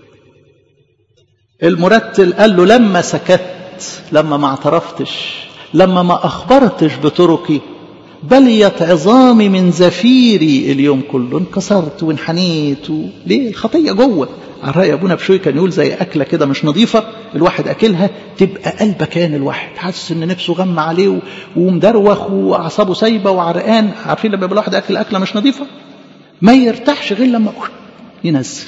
المرتل قال له لما سكت لما ما اعترفتش لما ما أخبرتش بطرقي بليت عظامي من زفيري اليوم كله انكسرت وانحنيت و... ليه الخطية جوه على رأي أبونا بشوي كان يقول زي أكلة كده مش نظيفة الواحد أكلها تبقى قلبه كان الواحد حاسس إن نفسه غم عليه و... ومدروخ وأعصابه سايبة وعرقان عارفين لما الواحد أكل أكلة مش نظيفة ما يرتاحش غير لما ينزل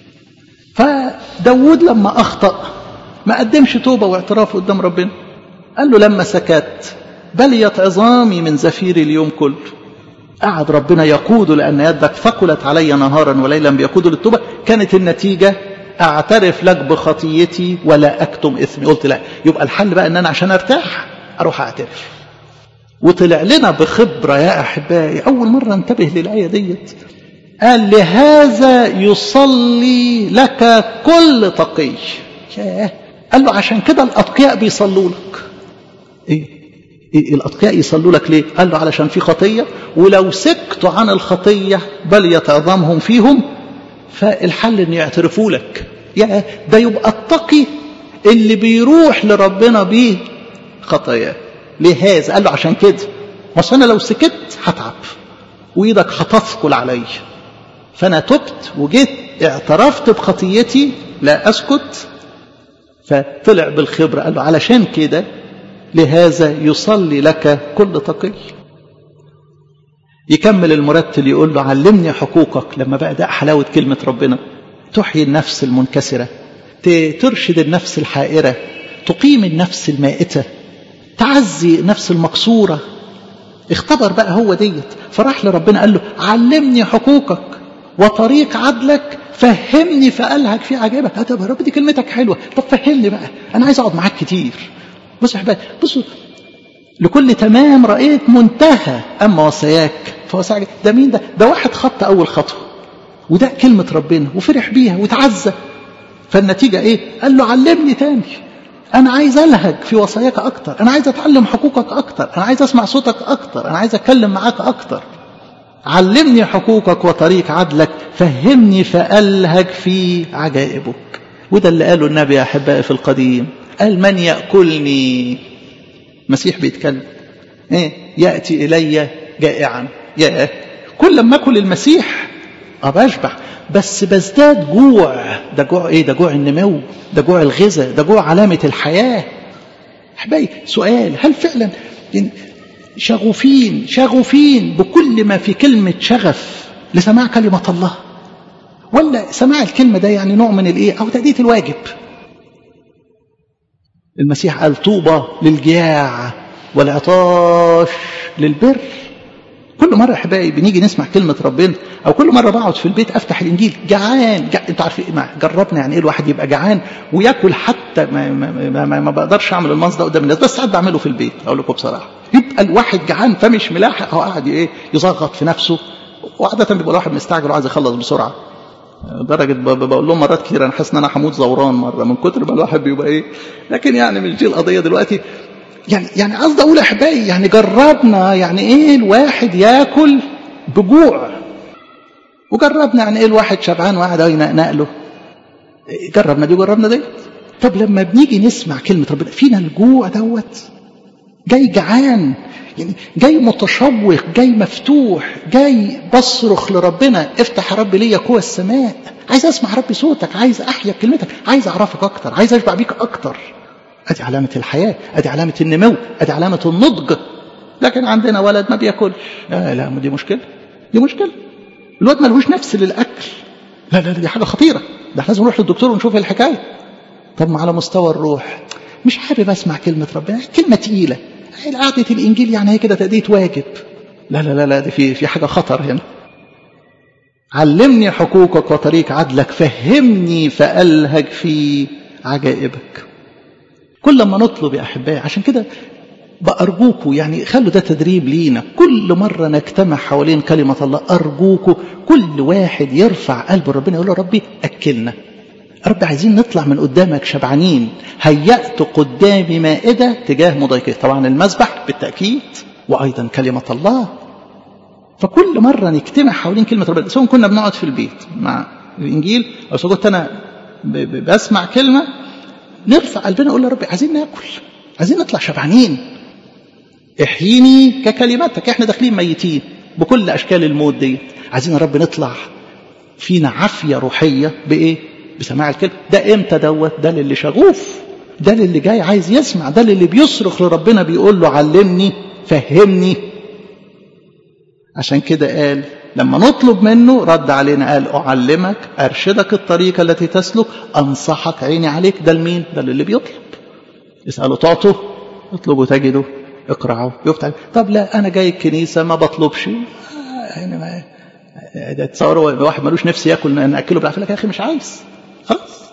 فداود لما أخطأ ما قدمش توبة واعتراف قدام ربنا قال له لما سكت بليت عظامي من زفير اليوم كله قعد ربنا يقود لأن يدك ثقلت علي نهارا وليلا بيقود للتوبة كانت النتيجة أعترف لك بخطيتي ولا أكتم إثمي قلت لا يبقى الحل بقى أن أنا عشان أرتاح أروح أعترف وطلع لنا بخبرة يا أحبائي أول مرة انتبه للآية ديت قال لهذا يصلي لك كل تقي قال له عشان كده الأتقياء بيصلوا لك إيه الأتقياء يصلوا لك ليه قال له علشان في خطية ولو سكتوا عن الخطية بل يتعظمهم فيهم فالحل ان يعترفوا لك يا ده يبقى التقي اللي بيروح لربنا بيه خطاياه لهذا قال له عشان كده بس انا لو سكت هتعب وايدك هتثقل علي فانا تبت وجيت اعترفت بخطيتي لا اسكت فطلع بالخبره قال له علشان كده لهذا يصلي لك كل تقي يكمل المرتل يقول له علمني حقوقك لما بقى ده حلاوة كلمة ربنا تحيي النفس المنكسرة ترشد النفس الحائرة تقيم النفس المائتة تعزي نفس المكسورة اختبر بقى هو ديت فراح لربنا قال له علمني حقوقك وطريق عدلك فهمني فألهك في عجائبك طب يا رب دي كلمتك حلوة طب فهمني بقى أنا عايز أقعد معاك كتير بصوا يا حبايبي بصوا لكل تمام رأيت منتهى أما وصاياك فوصاياك ده مين ده؟ ده واحد خط أول خطوة وده كلمة ربنا وفرح بيها وتعزى فالنتيجة إيه؟ قال له علمني تاني أنا عايز ألهج في وصاياك أكتر أنا عايز أتعلم حقوقك أكتر أنا عايز أسمع صوتك أكتر أنا عايز أتكلم معاك أكتر علمني حقوقك وطريق عدلك فهمني فألهج في عجائبك وده اللي قاله النبي يا أحبائي في القديم قال من يأكلني مسيح بيتكلم ايه يأتي إلي جائعا يا كل ما أكل المسيح أبقى أشبع بس بزداد جوع ده جوع ايه ده جوع النمو ده جوع الغذاء ده جوع علامة الحياة أحبائي سؤال هل فعلا شغوفين شغوفين بكل ما في كلمة شغف لسماع كلمة الله ولا سماع الكلمة ده يعني نوع من الايه او تأدية الواجب المسيح قال طوبى للجياع والعطاش للبر كل مرة أحبائي بنيجي نسمع كلمة ربنا أو كل مرة بقعد في البيت أفتح الإنجيل جعان جع... أنتوا عارفين ما جربنا يعني إيه الواحد يبقى جعان وياكل حتى ما, ما, ما, ما, ما بقدرش أعمل المنظر ده قدام الناس بس ساعات بعمله في البيت أقول لكم بصراحة يبقى الواحد جعان فمش ملاحق هو قاعد إيه يزغط في نفسه وعادة بيبقى الواحد مستعجل وعايز يخلص بسرعة لدرجة بقول لهم مرات كتير أنا حاسس إن أنا هموت زوران مرة من كتر ما الواحد بيبقى إيه لكن يعني مش دي القضية دلوقتي يعني يعني قصدي أقول يا أحبائي يعني جربنا يعني إيه الواحد ياكل بجوع وجربنا يعني إيه الواحد شبعان وقاعد ينقنق له جربنا دي وجربنا دي طب لما بنيجي نسمع كلمة ربنا فينا الجوع دوت جاي جعان يعني جاي متشوق جاي مفتوح جاي بصرخ لربنا افتح يا رب ليا قوى السماء عايز اسمع ربي صوتك عايز احيا بكلمتك عايز اعرفك اكتر عايز اشبع بيك اكتر ادي علامة الحياة ادي علامة النمو ادي علامة النضج لكن عندنا ولد ما بياكلش لا لا دي مشكلة دي مشكلة الواد ملهوش نفس للاكل لا لا دي حاجة خطيرة ده احنا لازم نروح للدكتور ونشوف الحكاية طب ما على مستوى الروح مش حابب اسمع كلمة ربنا كلمة تقيلة قعدة الإنجيل يعني هي كده تأدية واجب لا لا لا لا دي في في حاجة خطر هنا علمني حقوقك وطريق عدلك فهمني فألهج في عجائبك كل ما نطلب يا أحبائي عشان كده بأرجوكوا يعني خلوا ده تدريب لينا كل مرة نجتمع حوالين كلمة الله أرجوكوا كل واحد يرفع قلب ربنا يقول له ربي أكلنا رب عايزين نطلع من قدامك شبعانين هيأت قدامي مائدة تجاه مضايقه طبعا المسبح بالتأكيد وأيضا كلمة الله فكل مرة نجتمع حوالين كلمة ربنا سواء كنا بنقعد في البيت مع الإنجيل أو سواء كنت أنا بسمع كلمة نرفع قلبنا نقول يا رب عايزين ناكل عايزين نطلع شبعانين احييني ككلماتك احنا داخلين ميتين بكل أشكال الموت دي عايزين يا رب نطلع فينا عافية روحية بإيه بسماع الكلمة ده امتى دوت ده للي شغوف ده للي جاي عايز يسمع ده للي بيصرخ لربنا بيقول له علمني فهمني عشان كده قال لما نطلب منه رد علينا قال أعلمك أرشدك الطريقة التي تسلك أنصحك عيني عليك ده لمين ده للي بيطلب اسأله تعطه اطلبوا تجدوا اقرعوا يفتح طب لا أنا جاي الكنيسة ما بطلبش يعني ما ده تصوروا واحد ملوش نفس ياكل ناكله بالعافيه لك يا اخي مش عايز خلاص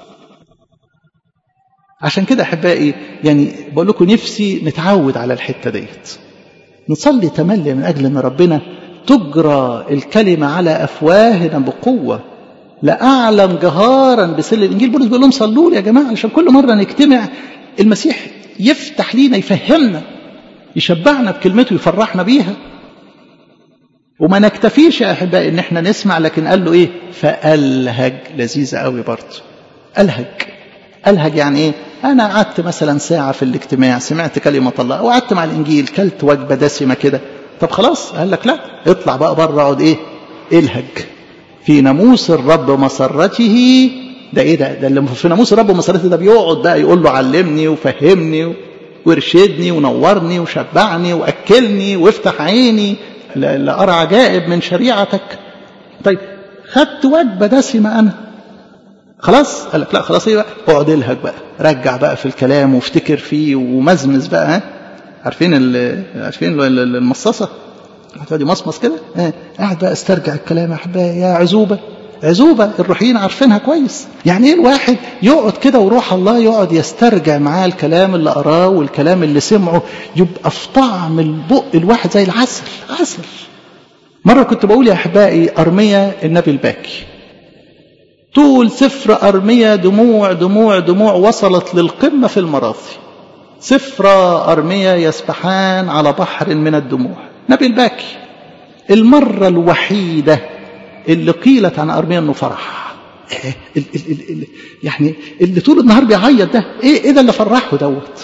عشان كده احبائي يعني بقول لكم نفسي نتعود على الحته ديت نصلي تملي من اجل ان ربنا تجرى الكلمه على افواهنا بقوه لاعلم جهارا بسر الانجيل بولس بيقول لهم صلوا لي يا جماعه عشان كل مره نجتمع المسيح يفتح لينا يفهمنا يشبعنا بكلمته يفرحنا بيها وما نكتفيش يا احبائي ان احنا نسمع لكن قال له ايه فالهج لذيذه قوي برضه الهج الهج يعني ايه انا قعدت مثلا ساعه في الاجتماع سمعت كلمه الله وقعدت مع الانجيل كلت وجبه دسمه كده طب خلاص قال لك لا اطلع بقى بره اقعد ايه الهج في ناموس الرب مسرته ده ايه ده ده اللي في ناموس الرب مسرته ده بيقعد بقى يقول له علمني وفهمني وارشدني ونورني وشبعني واكلني وافتح عيني لأرى عجائب من شريعتك طيب خدت وجبة دسمة أنا خلاص قال لك لا خلاص ايه بقى اقعد الهج بقى رجع بقى في الكلام وافتكر فيه ومزمز بقى ها عارفين ال عارفين المصاصه هتقعد يمصمص كده اه قاعد بقى استرجع الكلام يا احبائي يا عزوبه عزوبة الروحيين عارفينها كويس يعني ايه الواحد يقعد كده وروح الله يقعد يسترجع معاه الكلام اللي قراه والكلام اللي سمعه يبقى في طعم البق الواحد زي العسل عسل مرة كنت بقول يا أحبائي أرمية النبي الباكي طول سفر أرمية دموع دموع دموع وصلت للقمة في المراثي سفر أرمية يسبحان على بحر من الدموع نبي الباكي المرة الوحيدة اللي قيلت عن أرمية أنه فرح إيه ال ال ال ال يعني اللي طول النهار بيعيط ده ايه ايه ده اللي فرحه دوت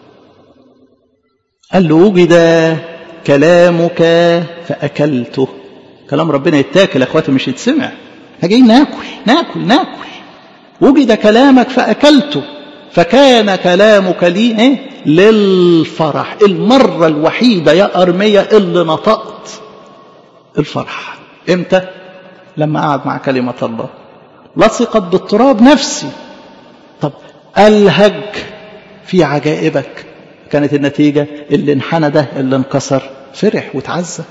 قال له وجد كلامك فأكلته كلام ربنا يتاكل يا اخواتي مش يتسمع جايين ناكل ناكل ناكل وجد كلامك فأكلته فكان كلامك لي ايه للفرح المرة الوحيدة يا أرمية اللي نطقت الفرح امتى لما قعد مع كلمة الله لصقت بالتراب نفسي طب ألهج في عجائبك كانت النتيجة اللي انحنى ده اللي انكسر فرح وتعزى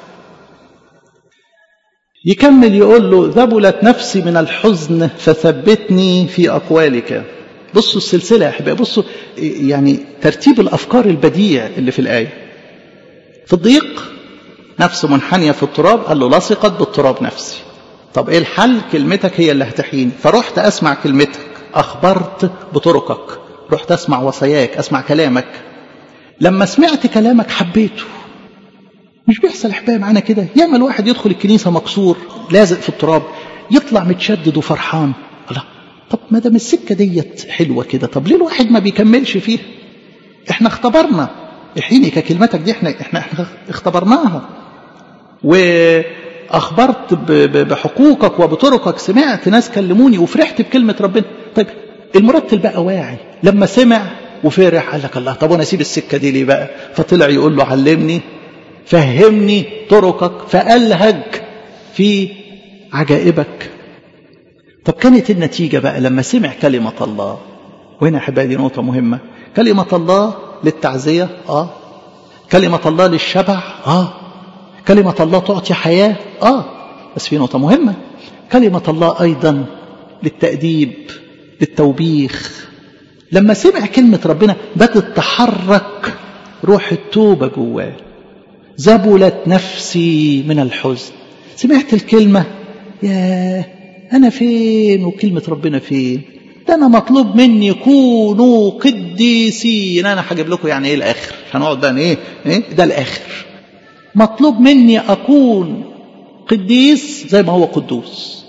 يكمل يقول له ذبلت نفسي من الحزن فثبتني في أقوالك بصوا السلسلة يا أحبائي بصوا يعني ترتيب الأفكار البديع اللي في الآية في الضيق نفس منحنية في التراب قال له لصقت بالتراب نفسي طب ايه الحل كلمتك هي اللي هتحيني فرحت اسمع كلمتك اخبرت بطرقك رحت اسمع وصاياك اسمع كلامك لما سمعت كلامك حبيته مش بيحصل احبائي معانا كده يعمل واحد يدخل الكنيسه مكسور لازق في التراب يطلع متشدد وفرحان الله طب ما دام السكه ديت حلوه كده طب ليه الواحد ما بيكملش فيها احنا اختبرنا احيني ككلمتك دي احنا احنا, احنا اختبرناها واخبرت بحقوقك وبطرقك سمعت ناس كلموني وفرحت بكلمه ربنا طيب المرتل بقى واعي لما سمع وفرح قال لك الله طب وانا اسيب السكه دي ليه بقى فطلع يقول له علمني فهمني طرقك فالهج في عجائبك طب كانت النتيجه بقى لما سمع كلمه الله وهنا احبائي دي نقطه مهمه كلمه الله للتعزيه اه كلمه الله للشبع اه كلمة الله تعطي حياة آه بس في نقطة مهمة كلمة الله أيضا للتأديب للتوبيخ لما سمع كلمة ربنا بدأت تحرك روح التوبة جواه زبلت نفسي من الحزن سمعت الكلمة يا أنا فين وكلمة ربنا فين ده أنا مطلوب مني كونوا قديسين أنا هجيب لكم يعني إيه الآخر هنقعد بقى إيه إيه ده الآخر مطلوب مني أكون قديس زي ما هو قدوس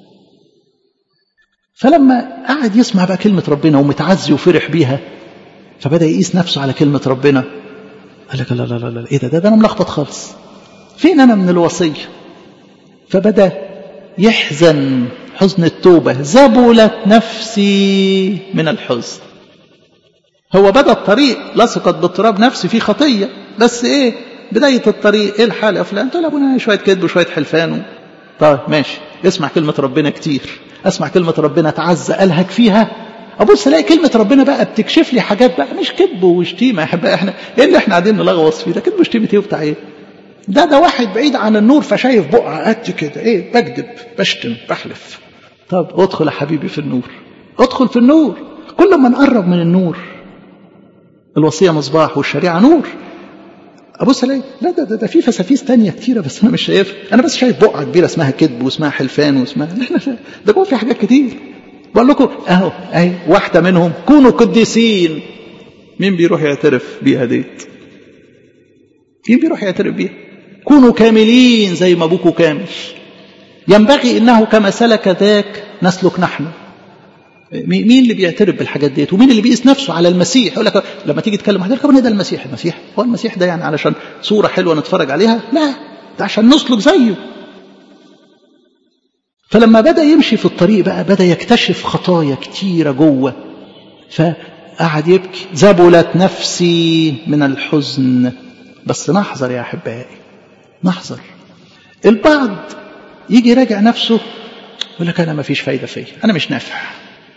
فلما قعد يسمع بقى كلمة ربنا ومتعزي وفرح بيها فبدأ يقيس نفسه على كلمة ربنا قال لك لا لا لا لا ايه ده ده, ده انا ملخبط خالص فين انا من الوصية فبدأ يحزن حزن التوبة زبلت نفسي من الحزن هو بدأ الطريق لصقت بالتراب نفسي في خطية بس ايه بداية الطريق ايه الحال يا فلان تقول ابونا شوية كذب وشوية حلفان طيب ماشي اسمع كلمة ربنا كتير اسمع كلمة ربنا تعزى الهك فيها ابص الاقي كلمة ربنا بقى بتكشف لي حاجات بقى مش كذب وشتيمة يا احنا ايه اللي احنا قاعدين نلغوص فيه ده كذب وشتيمة ايه وبتاع ايه ده ده واحد بعيد عن النور فشايف بقعة قد كده ايه بكذب بشتم بحلف طب ادخل يا حبيبي في النور ادخل في النور كل ما نقرب من النور الوصية مصباح والشريعة نور ابص الاقي لا ده, ده, ده في فسافيس تانية كتيرة بس انا مش شايفها انا بس شايف بقعة كبيرة اسمها كذب واسمها حلفان واسمها ده جوه في حاجات كتير بقول لكم اهو اهي واحدة منهم كونوا قديسين مين بيروح يعترف بيها ديت مين بيروح يعترف بيها كونوا كاملين زي ما ابوكوا كامل ينبغي انه كما سلك ذاك نسلك نحن مين اللي بيعترف بالحاجات ديت ومين اللي بيقيس نفسه على المسيح يقول لك لما تيجي تكلم واحد يقول لك ده المسيح المسيح هو المسيح ده يعني علشان صوره حلوه نتفرج عليها لا ده عشان نسلك زيه فلما بدا يمشي في الطريق بقى بدا يكتشف خطايا كتيره جوه فقعد يبكي زبلت نفسي من الحزن بس نحذر يا احبائي نحذر البعض يجي يراجع نفسه يقول لك انا ما فيش فايده فيا انا مش نافع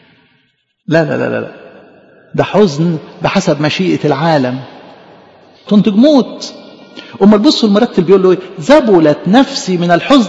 لا لا لا لا ده حزن بحسب مشيئة العالم تنتج موت أما بصوا المرتل بيقول له إيه ذبلت نفسي من الحزن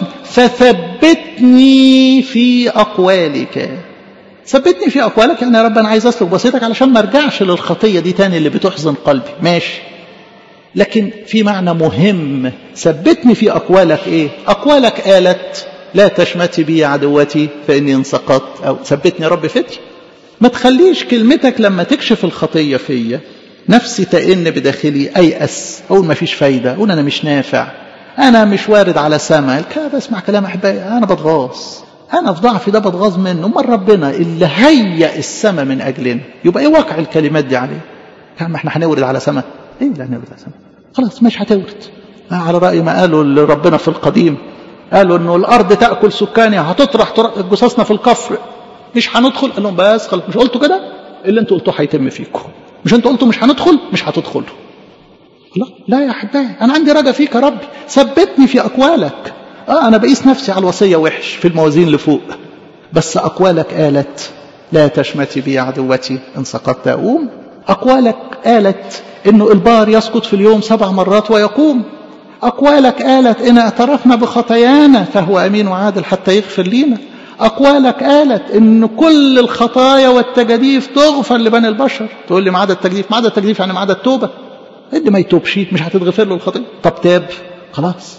فثبتني في أقوالك ثبتني في أقوالك يعني يا رب أنا عايز أسلك بسيطك علشان ما أرجعش للخطية دي تاني اللي بتحزن قلبي ماشي لكن في معنى مهم ثبتني في أقوالك إيه أقوالك قالت لا تشمتي بي عدوتي فإني انسقطت أو ثبتني يا رب فتي ما تخليش كلمتك لما تكشف الخطية فيا نفسي تئن بداخلي أيأس أقول ما فيش فايدة أقول أنا مش نافع أنا مش وارد على سمع كده بسمع كلام أحبائي أنا بتغاظ أنا في ضعفي ده بتغاظ منه أمال ربنا اللي هيأ السماء من أجلنا يبقى إيه واقع الكلمات دي عليه كان ما إحنا هنورد على سماء إيه لا هنورد على سماء خلاص مش هتورد على رأي ما قالوا لربنا في القديم قالوا إنه الأرض تأكل سكانها هتطرح جثثنا في الكفر مش هندخل قال لهم بس خلاص مش قلتوا كده اللي انتوا قلتوه هيتم فيكم مش انتوا قلتوا مش هندخل مش هتدخلوا لا لا يا احبائي انا عندي رجا فيك يا ربي ثبتني في اقوالك اه انا بقيس نفسي على الوصيه وحش في الموازين لفوق بس اقوالك قالت لا تشمتي بي عدوتي ان سقطت اقوم اقوالك قالت انه البار يسقط في اليوم سبع مرات ويقوم اقوالك قالت ان اعترفنا بخطايانا فهو امين وعادل حتى يغفر لينا أقوالك قالت إن كل الخطايا والتجاديف تغفر لبني البشر تقول لي ما عدا التجديف ما عدا التجديف يعني ما عدا التوبة اللي ما يتوبش مش هتتغفر له الخطية طب تاب خلاص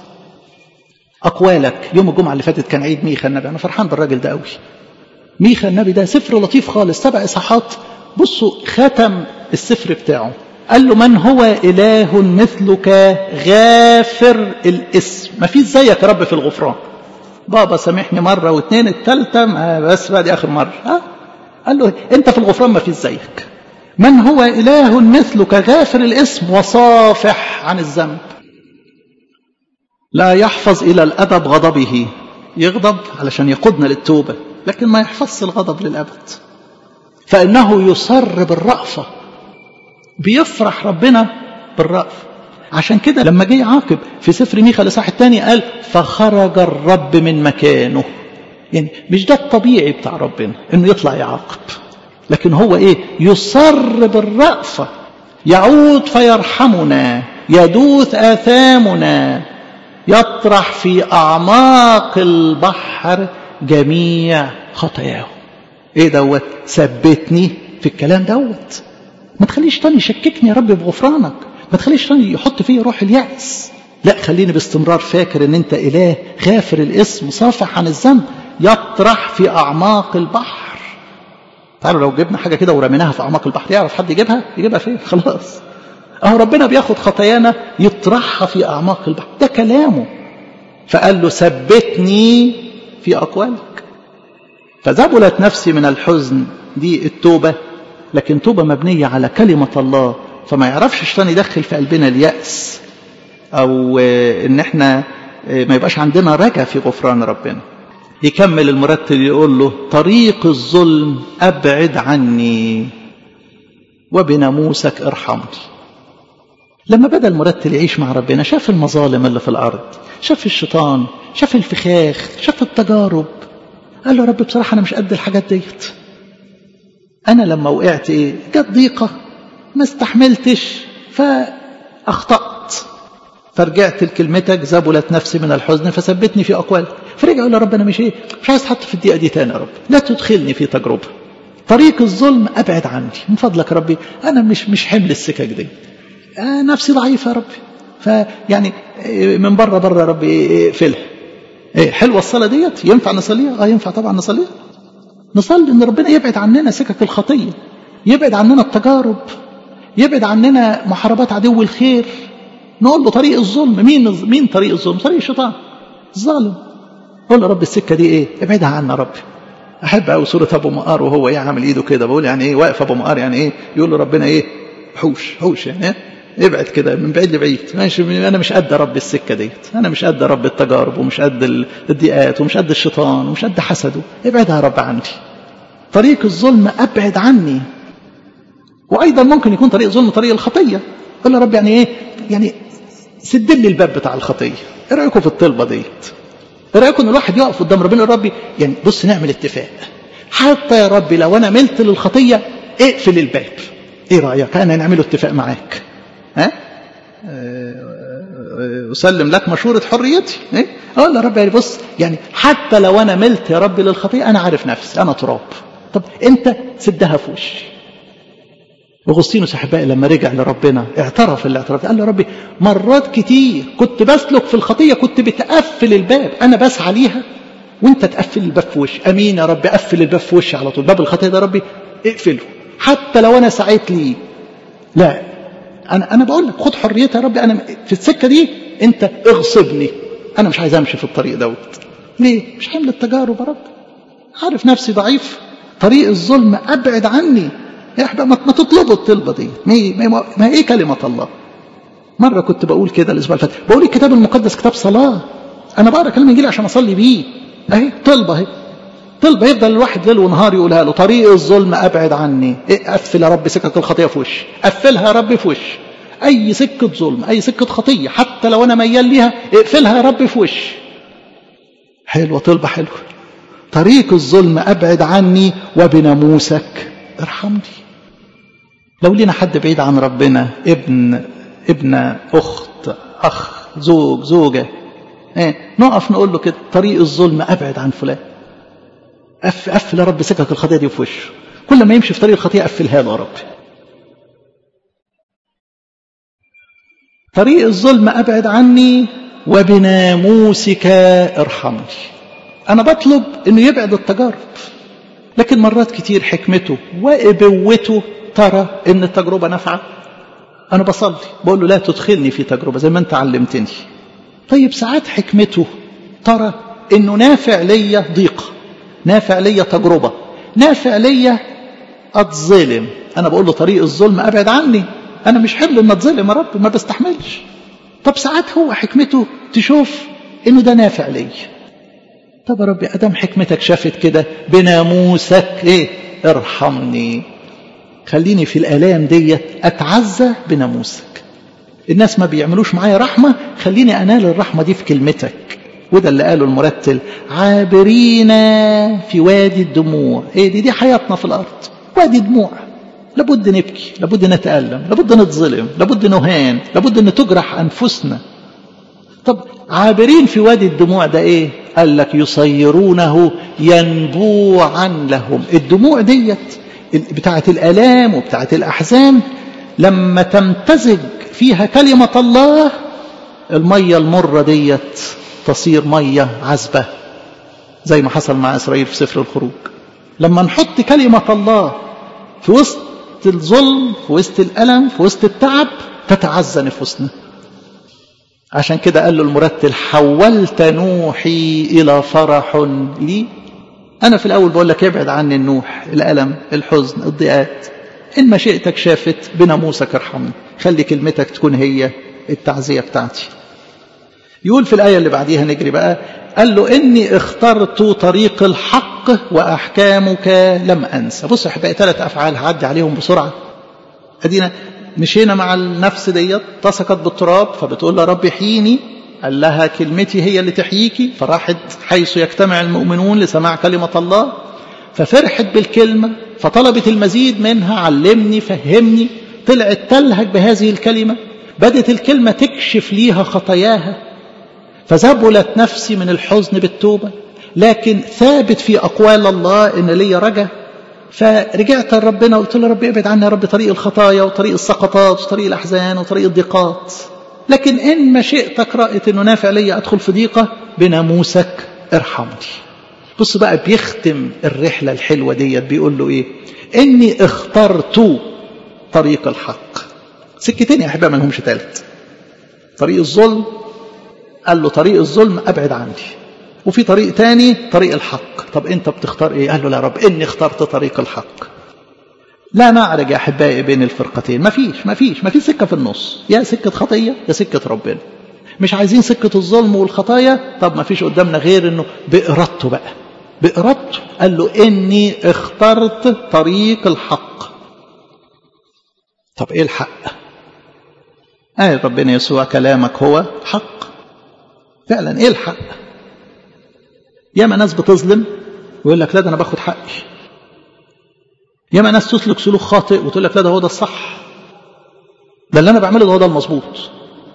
أقوالك يوم الجمعة اللي فاتت كان عيد ميخا النبي أنا فرحان بالراجل ده قوي ميخا النبي ده سفر لطيف خالص سبع إصحاحات بصوا ختم السفر بتاعه قال له من هو إله مثلك غافر الاسم ما فيش زيك يا رب في الغفران بابا سامحني مرة واثنين الثالثة بس بقى دي آخر مرة ها؟ قال له أنت في الغفران ما فيش زيك من هو إله مثلك غافر الاسم وصافح عن الذنب لا يحفظ إلى الأبد غضبه يغضب علشان يقودنا للتوبة لكن ما يحفظش الغضب للأبد فإنه يصر بالرأفة بيفرح ربنا بالرأفة عشان كده لما جه يعاقب في سفر ميخا الاصحاح الثاني قال فخرج الرب من مكانه يعني مش ده الطبيعي بتاع ربنا انه يطلع يعاقب لكن هو ايه يصر بالرأفة يعود فيرحمنا يدوث آثامنا يطرح في أعماق البحر جميع خطاياه ايه دوت ثبتني في الكلام دوت ما تخليش تاني يشككني يا رب بغفرانك ما تخليش تاني يحط فيا روح اليأس لا خليني باستمرار فاكر ان انت اله غافر الاسم صافح عن الذنب يطرح في اعماق البحر تعالوا لو جبنا حاجه كده ورميناها في اعماق البحر يعرف حد يجيبها يجيبها فين خلاص اهو ربنا بياخد خطايانا يطرحها في اعماق البحر ده كلامه فقال له ثبتني في اقوالك فذبلت نفسي من الحزن دي التوبه لكن توبه مبنيه على كلمه الله فما يعرفش الشيطان يدخل في قلبنا اليأس أو إن إحنا ما يبقاش عندنا رجا في غفران ربنا يكمل المرتل يقول له طريق الظلم أبعد عني وبناموسك ارحمني لما بدأ المرتل يعيش مع ربنا شاف المظالم اللي في الأرض شاف الشيطان شاف الفخاخ شاف التجارب قال له رب بصراحة أنا مش قد الحاجات ديت أنا لما وقعت إيه جت ضيقة ما استحملتش فأخطأت فرجعت لكلمتك زبلت نفسي من الحزن فثبتني في أقوالك فرجع يقول يا رب أنا مش إيه مش عايز أتحط في الدقيقة دي تاني يا رب لا تدخلني في تجربة طريق الظلم أبعد عني من فضلك يا ربي أنا مش مش حمل السكك دي آه نفسي ضعيفة يا ربي فيعني من بره بره يا ربي اقفلها ايه حلوه الصلاه ديت ينفع نصليها اه ينفع طبعا نصليها نصلي ان ربنا يبعد عننا سكك الخطيه يبعد عننا التجارب يبعد عننا محاربات عدو الخير نقول له طريق الظلم مين مين طريق الظلم طريق الشيطان الظالم قول له رب السكه دي ايه ابعدها عنا ربي احب قوي صوره ابو مقار وهو ايه عامل ايده كده بقول يعني ايه واقف ابو مقار يعني ايه يقول له ربنا ايه حوش حوش يعني ايه ابعد كده من بعيد لبعيد ماشي انا مش قد رب السكه ديت انا مش قد رب التجارب ومش قد الضيقات ومش قد الشيطان ومش قد حسده ابعدها يا رب عني طريق الظلم ابعد عني وايضا ممكن يكون طريق ظلم طريق الخطيه قال يا رب يعني ايه يعني سد لي الباب بتاع الخطيه ايه رايكم في الطلبه ديت ايه رايكم ان الواحد يقف قدام ربنا يا ربي يعني بص نعمل اتفاق حتى يا ربي لو انا ملت للخطيه اقفل الباب ايه رايك انا نعمله اتفاق معاك ها اسلم لك مشوره حريتي ايه اقول يا رب يعني بص يعني حتى لو انا ملت يا رب للخطيه انا عارف نفسي انا تراب طب انت سدها في وشي اغسطينوس احبائي لما رجع لربنا اعترف الاعتراف قال له يا ربي مرات كتير كنت بسلك في الخطيه كنت بتقفل الباب انا بسعى ليها وانت تقفل الباب في وشي امين يا رب قفل الباب في وشي على طول باب الخطيه ده يا ربي اقفله حتى لو انا سعيت ليه لا انا انا بقول لك خد حريتي يا ربي انا في السكه دي انت اغصبني انا مش عايز امشي في الطريق دوت ليه مش حمل التجارب يا رب عارف نفسي ضعيف طريق الظلم ابعد عني يا احباب ما تطلبوا الطلبه دي ما, ما, ما ايه كلمه الله مره كنت بقول كده الاسبوع اللي فات بقول الكتاب المقدس كتاب صلاه انا بقرا كلام انجيلي عشان اصلي بيه اهي طلبه اهي طلبه يفضل الواحد ليل ونهار يقولها له طريق الظلم ابعد عني إيه قفل يا رب سكك الخطيه في وشي قفلها يا رب في وشي اي سكه ظلم اي سكه خطيه حتى لو انا ميال ليها اقفلها يا رب في وشي حلوه طلبه حلوه طريق الظلم ابعد عني وبناموسك ارحمني لو لينا حد بعيد عن ربنا ابن ابنة أخت أخ زوج زوجة ايه نقف نقول له كده طريق الظلم أبعد عن فلان قف قفل يا رب سكك الخطية دي في وشه كل ما يمشي في طريق الخطية قفلها له يا رب طريق الظلم أبعد عني وبناموسك ارحمني أنا بطلب إنه يبعد التجارب لكن مرات كتير حكمته وإبوته ترى إن التجربة نافعة أنا بصلي بقول له لا تدخلني في تجربة زي ما أنت علمتني طيب ساعات حكمته ترى إنه نافع ليا ضيقة نافع ليا تجربة نافع ليا أتظلم أنا بقول له طريق الظلم أبعد عني أنا مش حمل إن أتظلم يا رب ما بستحملش طب ساعات هو حكمته تشوف إنه ده نافع ليا طب يا ربي أدام حكمتك شافت كده بناموسك إيه ارحمني خليني في الآلام ديت أتعزى بناموسك الناس ما بيعملوش معايا رحمة خليني أنال الرحمة دي في كلمتك وده اللي قاله المرتل عابرين في وادي الدموع ايه دي دي حياتنا في الأرض وادي دموع لابد نبكي لابد نتألم لابد نتظلم لابد نهان لابد أن تجرح أنفسنا طب عابرين في وادي الدموع ده ايه قال لك يصيرونه ينبوعا لهم الدموع ديت بتاعة الآلام وبتاعة الأحزان لما تمتزج فيها كلمة الله المية المرة ديت تصير مية عذبة زي ما حصل مع إسرائيل في سفر الخروج لما نحط كلمة الله في وسط الظلم في وسط الألم في وسط التعب تتعزى نفوسنا عشان كده قال له المرتل حولت نوحي إلى فرح لي أنا في الأول بقول لك ابعد عني النوح الألم الحزن الضيقات إن مشيئتك شافت بناموسك ارحمني خلي كلمتك تكون هي التعزية بتاعتي يقول في الآية اللي بعديها نجري بقى قال له إني اخترت طريق الحق وأحكامك لم أنسى بص يا أحبائي ثلاث أفعال هعدي عليهم بسرعة أدينا مشينا مع النفس ديت تصقت بالتراب فبتقول له رب حيني قال لها كلمتي هي اللي تحييكي فراحت حيث يجتمع المؤمنون لسماع كلمة الله ففرحت بالكلمة فطلبت المزيد منها علمني فهمني طلعت تلهج بهذه الكلمة بدت الكلمة تكشف ليها خطاياها فذبلت نفسي من الحزن بالتوبة لكن ثابت في أقوال الله إن لي رجا فرجعت لربنا وقلت له ربي ابعد عني يا رب طريق الخطايا وطريق السقطات وطريق الأحزان وطريق الضيقات لكن إن مشيئتك رأت إنه نافع لي أدخل في ضيقة بناموسك ارحمني بص بقى بيختم الرحلة الحلوة ديت بيقول له إيه إني اخترت طريق الحق سكتين يا أحباب ما لهمش تالت طريق الظلم قال له طريق الظلم أبعد عني وفي طريق تاني طريق الحق طب أنت بتختار إيه قال له لا رب إني اخترت طريق الحق لا نعرج يا أحبائي بين الفرقتين ما فيش ما فيش ما فيش سكة في النص يا سكة خطية يا سكة ربنا مش عايزين سكة الظلم والخطايا طب ما فيش قدامنا غير انه بإرادته بقى بإرادته قال له إني اخترت طريق الحق طب إيه الحق آية ربنا يسوع كلامك هو حق فعلا إيه الحق ياما ناس بتظلم ويقول لك لا ده أنا باخد حقي ياما ناس تسلك سلوك خاطئ وتقول لك لا ده هو ده الصح ده اللي انا بعمله ده هو ده المظبوط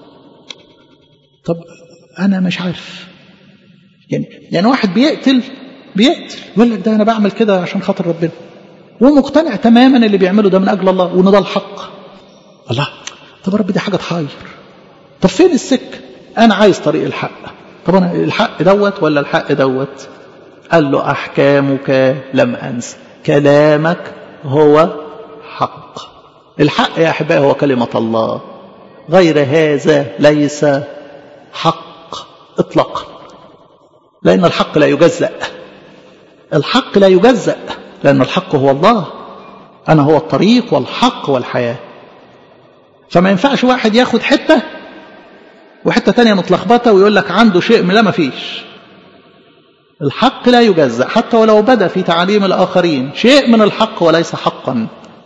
طب انا مش عارف يعني يعني واحد بيقتل بيقتل يقول لك ده انا بعمل كده عشان خاطر ربنا ومقتنع تماما اللي بيعمله ده من اجل الله وان ده الحق الله طب رب دي حاجه تحير طب فين السكه انا عايز طريق الحق طب انا الحق دوت ولا الحق دوت قال له احكامك لم انس كلامك هو حق الحق يا احبائي هو كلمه الله غير هذا ليس حق اطلاقا لان الحق لا يجزأ الحق لا يجزأ لان الحق هو الله انا هو الطريق والحق والحياه فما ينفعش واحد ياخد حته وحته تانية متلخبطه ويقول لك عنده شيء من لا ما فيش الحق لا يجزأ حتى ولو بدا في تعاليم الآخرين شيء من الحق وليس حقا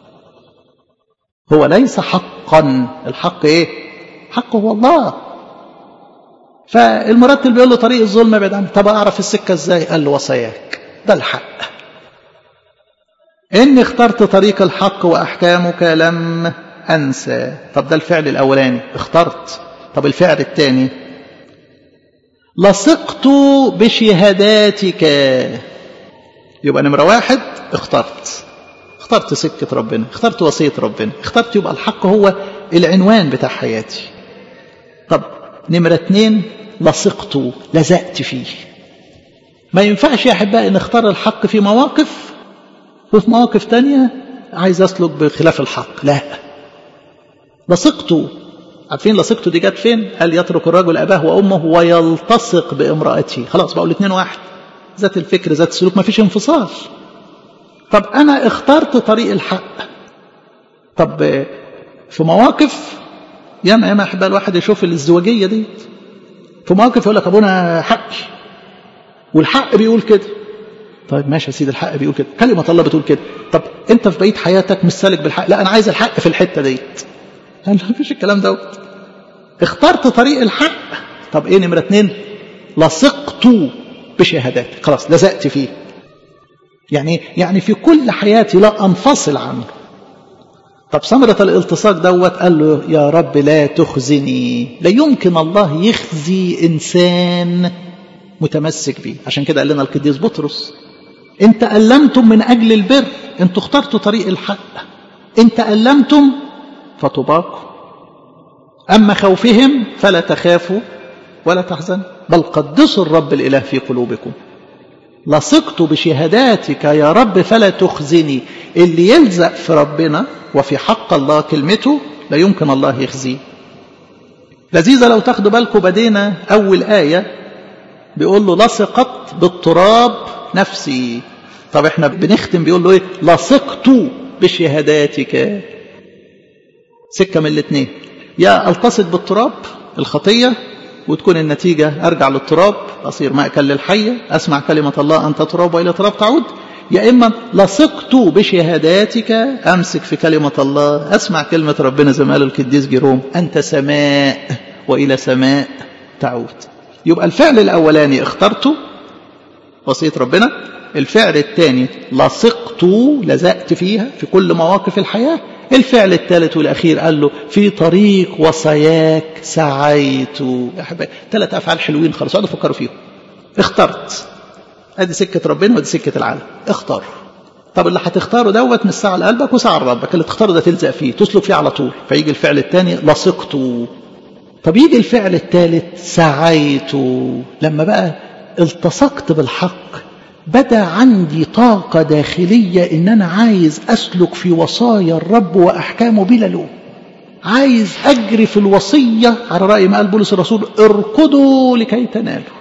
هو ليس حقا الحق ايه حق هو الله فالمرتل بيقول له طريق الظلم ابعد عنه طب اعرف السكه ازاي قال له وصاياك ده الحق اني اخترت طريق الحق واحكامك لم انسى طب ده الفعل الاولاني اخترت طب الفعل الثاني لصقت بشهاداتك يبقى نمرة واحد اخترت اخترت سكة ربنا اخترت وصية ربنا اخترت يبقى الحق هو العنوان بتاع حياتي طب نمرة اتنين لصقت لزقت فيه ما ينفعش يا أحبائي نختار الحق في مواقف وفي مواقف تانية عايز أسلك بخلاف الحق لا لصقت عارفين لصقته دي جت فين؟ قال يترك الرجل اباه وامه ويلتصق بامراته، خلاص بقوا الاثنين واحد. ذات الفكر ذات السلوك ما فيش انفصال. طب انا اخترت طريق الحق. طب في مواقف ياما ياما احب الواحد يشوف الازدواجيه دي. في مواقف يقول لك ابونا حقي. والحق بيقول كده. طيب ماشي يا سيدي الحق بيقول كده، كلمه الله بتقول كده. طب انت في بقيه حياتك مش سالك بالحق، لا انا عايز الحق في الحته ديت. قال ما فيش الكلام دوت اخترت طريق الحق طب ايه نمره اتنين لصقت بشهادات خلاص لزقت فيه يعني يعني في كل حياتي لا انفصل عنه طب ثمرة الالتصاق دوت قال له يا رب لا تخزني لا يمكن الله يخزي انسان متمسك بيه عشان كده قال لنا القديس بطرس انت ألمتم من أجل البر انتوا اخترتوا طريق الحق انت ألمتم فطباكم أما خوفهم فلا تخافوا ولا تحزنوا بل قدسوا الرب الإله في قلوبكم لصقت بشهاداتك يا رب فلا تخزني اللي يلزق في ربنا وفي حق الله كلمته لا يمكن الله يخزيه لذيذة لو تاخدوا بالكم بدينا أول آية بيقول له لصقت بالتراب نفسي طب احنا بنختم بيقول له ايه لصقت بشهاداتك سكة من الاثنين يا التصق بالتراب الخطية وتكون النتيجة أرجع للتراب أصير مأكل للحية أسمع كلمة الله أنت تراب وإلى تراب تعود يا إما لصقت بشهاداتك أمسك في كلمة الله أسمع كلمة ربنا زي ما قال القديس جيروم أنت سماء وإلى سماء تعود يبقى الفعل الأولاني اخترته وصية ربنا الفعل الثاني لصقت لزقت فيها في كل مواقف الحياة الفعل الثالث والأخير قال له في طريق وصاياك سعيت يا حبايبي ثلاث أفعال حلوين خالص اقعدوا فكروا فيهم اخترت ادي سكة ربنا وادي سكة العالم اختار طب اللي هتختاره دوت مش ساعة لقلبك وساعة لربك اللي تختاره ده تلزق فيه تسلك فيه على طول فيجي الفعل الثاني لصقت طب يجي الفعل الثالث سعيت لما بقى التصقت بالحق بدا عندي طاقة داخلية إن أنا عايز أسلك في وصايا الرب وأحكامه بلا لوم عايز أجري في الوصية على رأي ما قال بولس الرسول اركضوا لكي تنالوا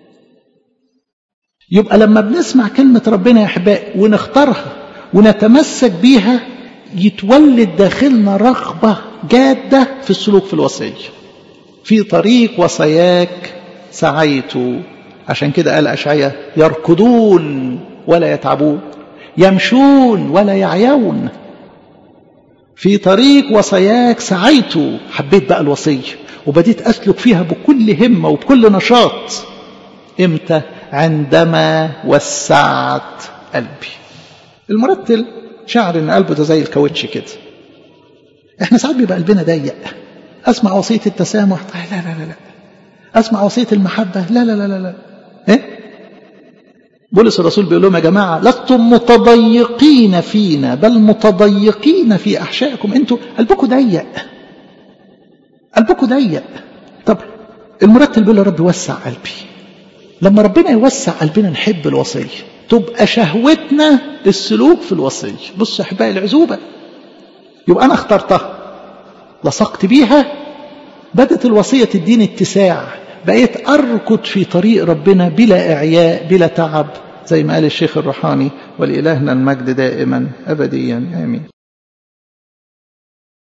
يبقى لما بنسمع كلمة ربنا يا أحبائي ونختارها ونتمسك بيها يتولد داخلنا رغبة جادة في السلوك في الوصية في طريق وصاياك سعيت عشان كده قال أشعية يركضون ولا يتعبون يمشون ولا يعيون في طريق وصاياك سعيت حبيت بقى الوصية وبديت أسلك فيها بكل همة وبكل نشاط إمتى عندما وسعت قلبي المرتل شعر ان قلبه ده زي الكاوتش كده احنا ساعات بيبقى قلبنا ضيق اسمع وصيه التسامح لا لا لا لا اسمع وصيه المحبه لا لا لا لا لا ايه بولس الرسول بيقول لهم يا جماعه لستم متضيقين فينا بل متضيقين في احشائكم انتوا قلبكم ضيق قلبكم ضيق طب المرتل بيقول يا رب وسع قلبي لما ربنا يوسع قلبنا نحب الوصيه تبقى شهوتنا السلوك في الوصيه بص يا احبائي العزوبه يبقى انا اخترتها لصقت بيها بدت الوصيه تديني اتساع بقيت اركض في طريق ربنا بلا اعياء بلا تعب زي ما قال الشيخ الروحاني ولالهنا المجد دائما ابديا امين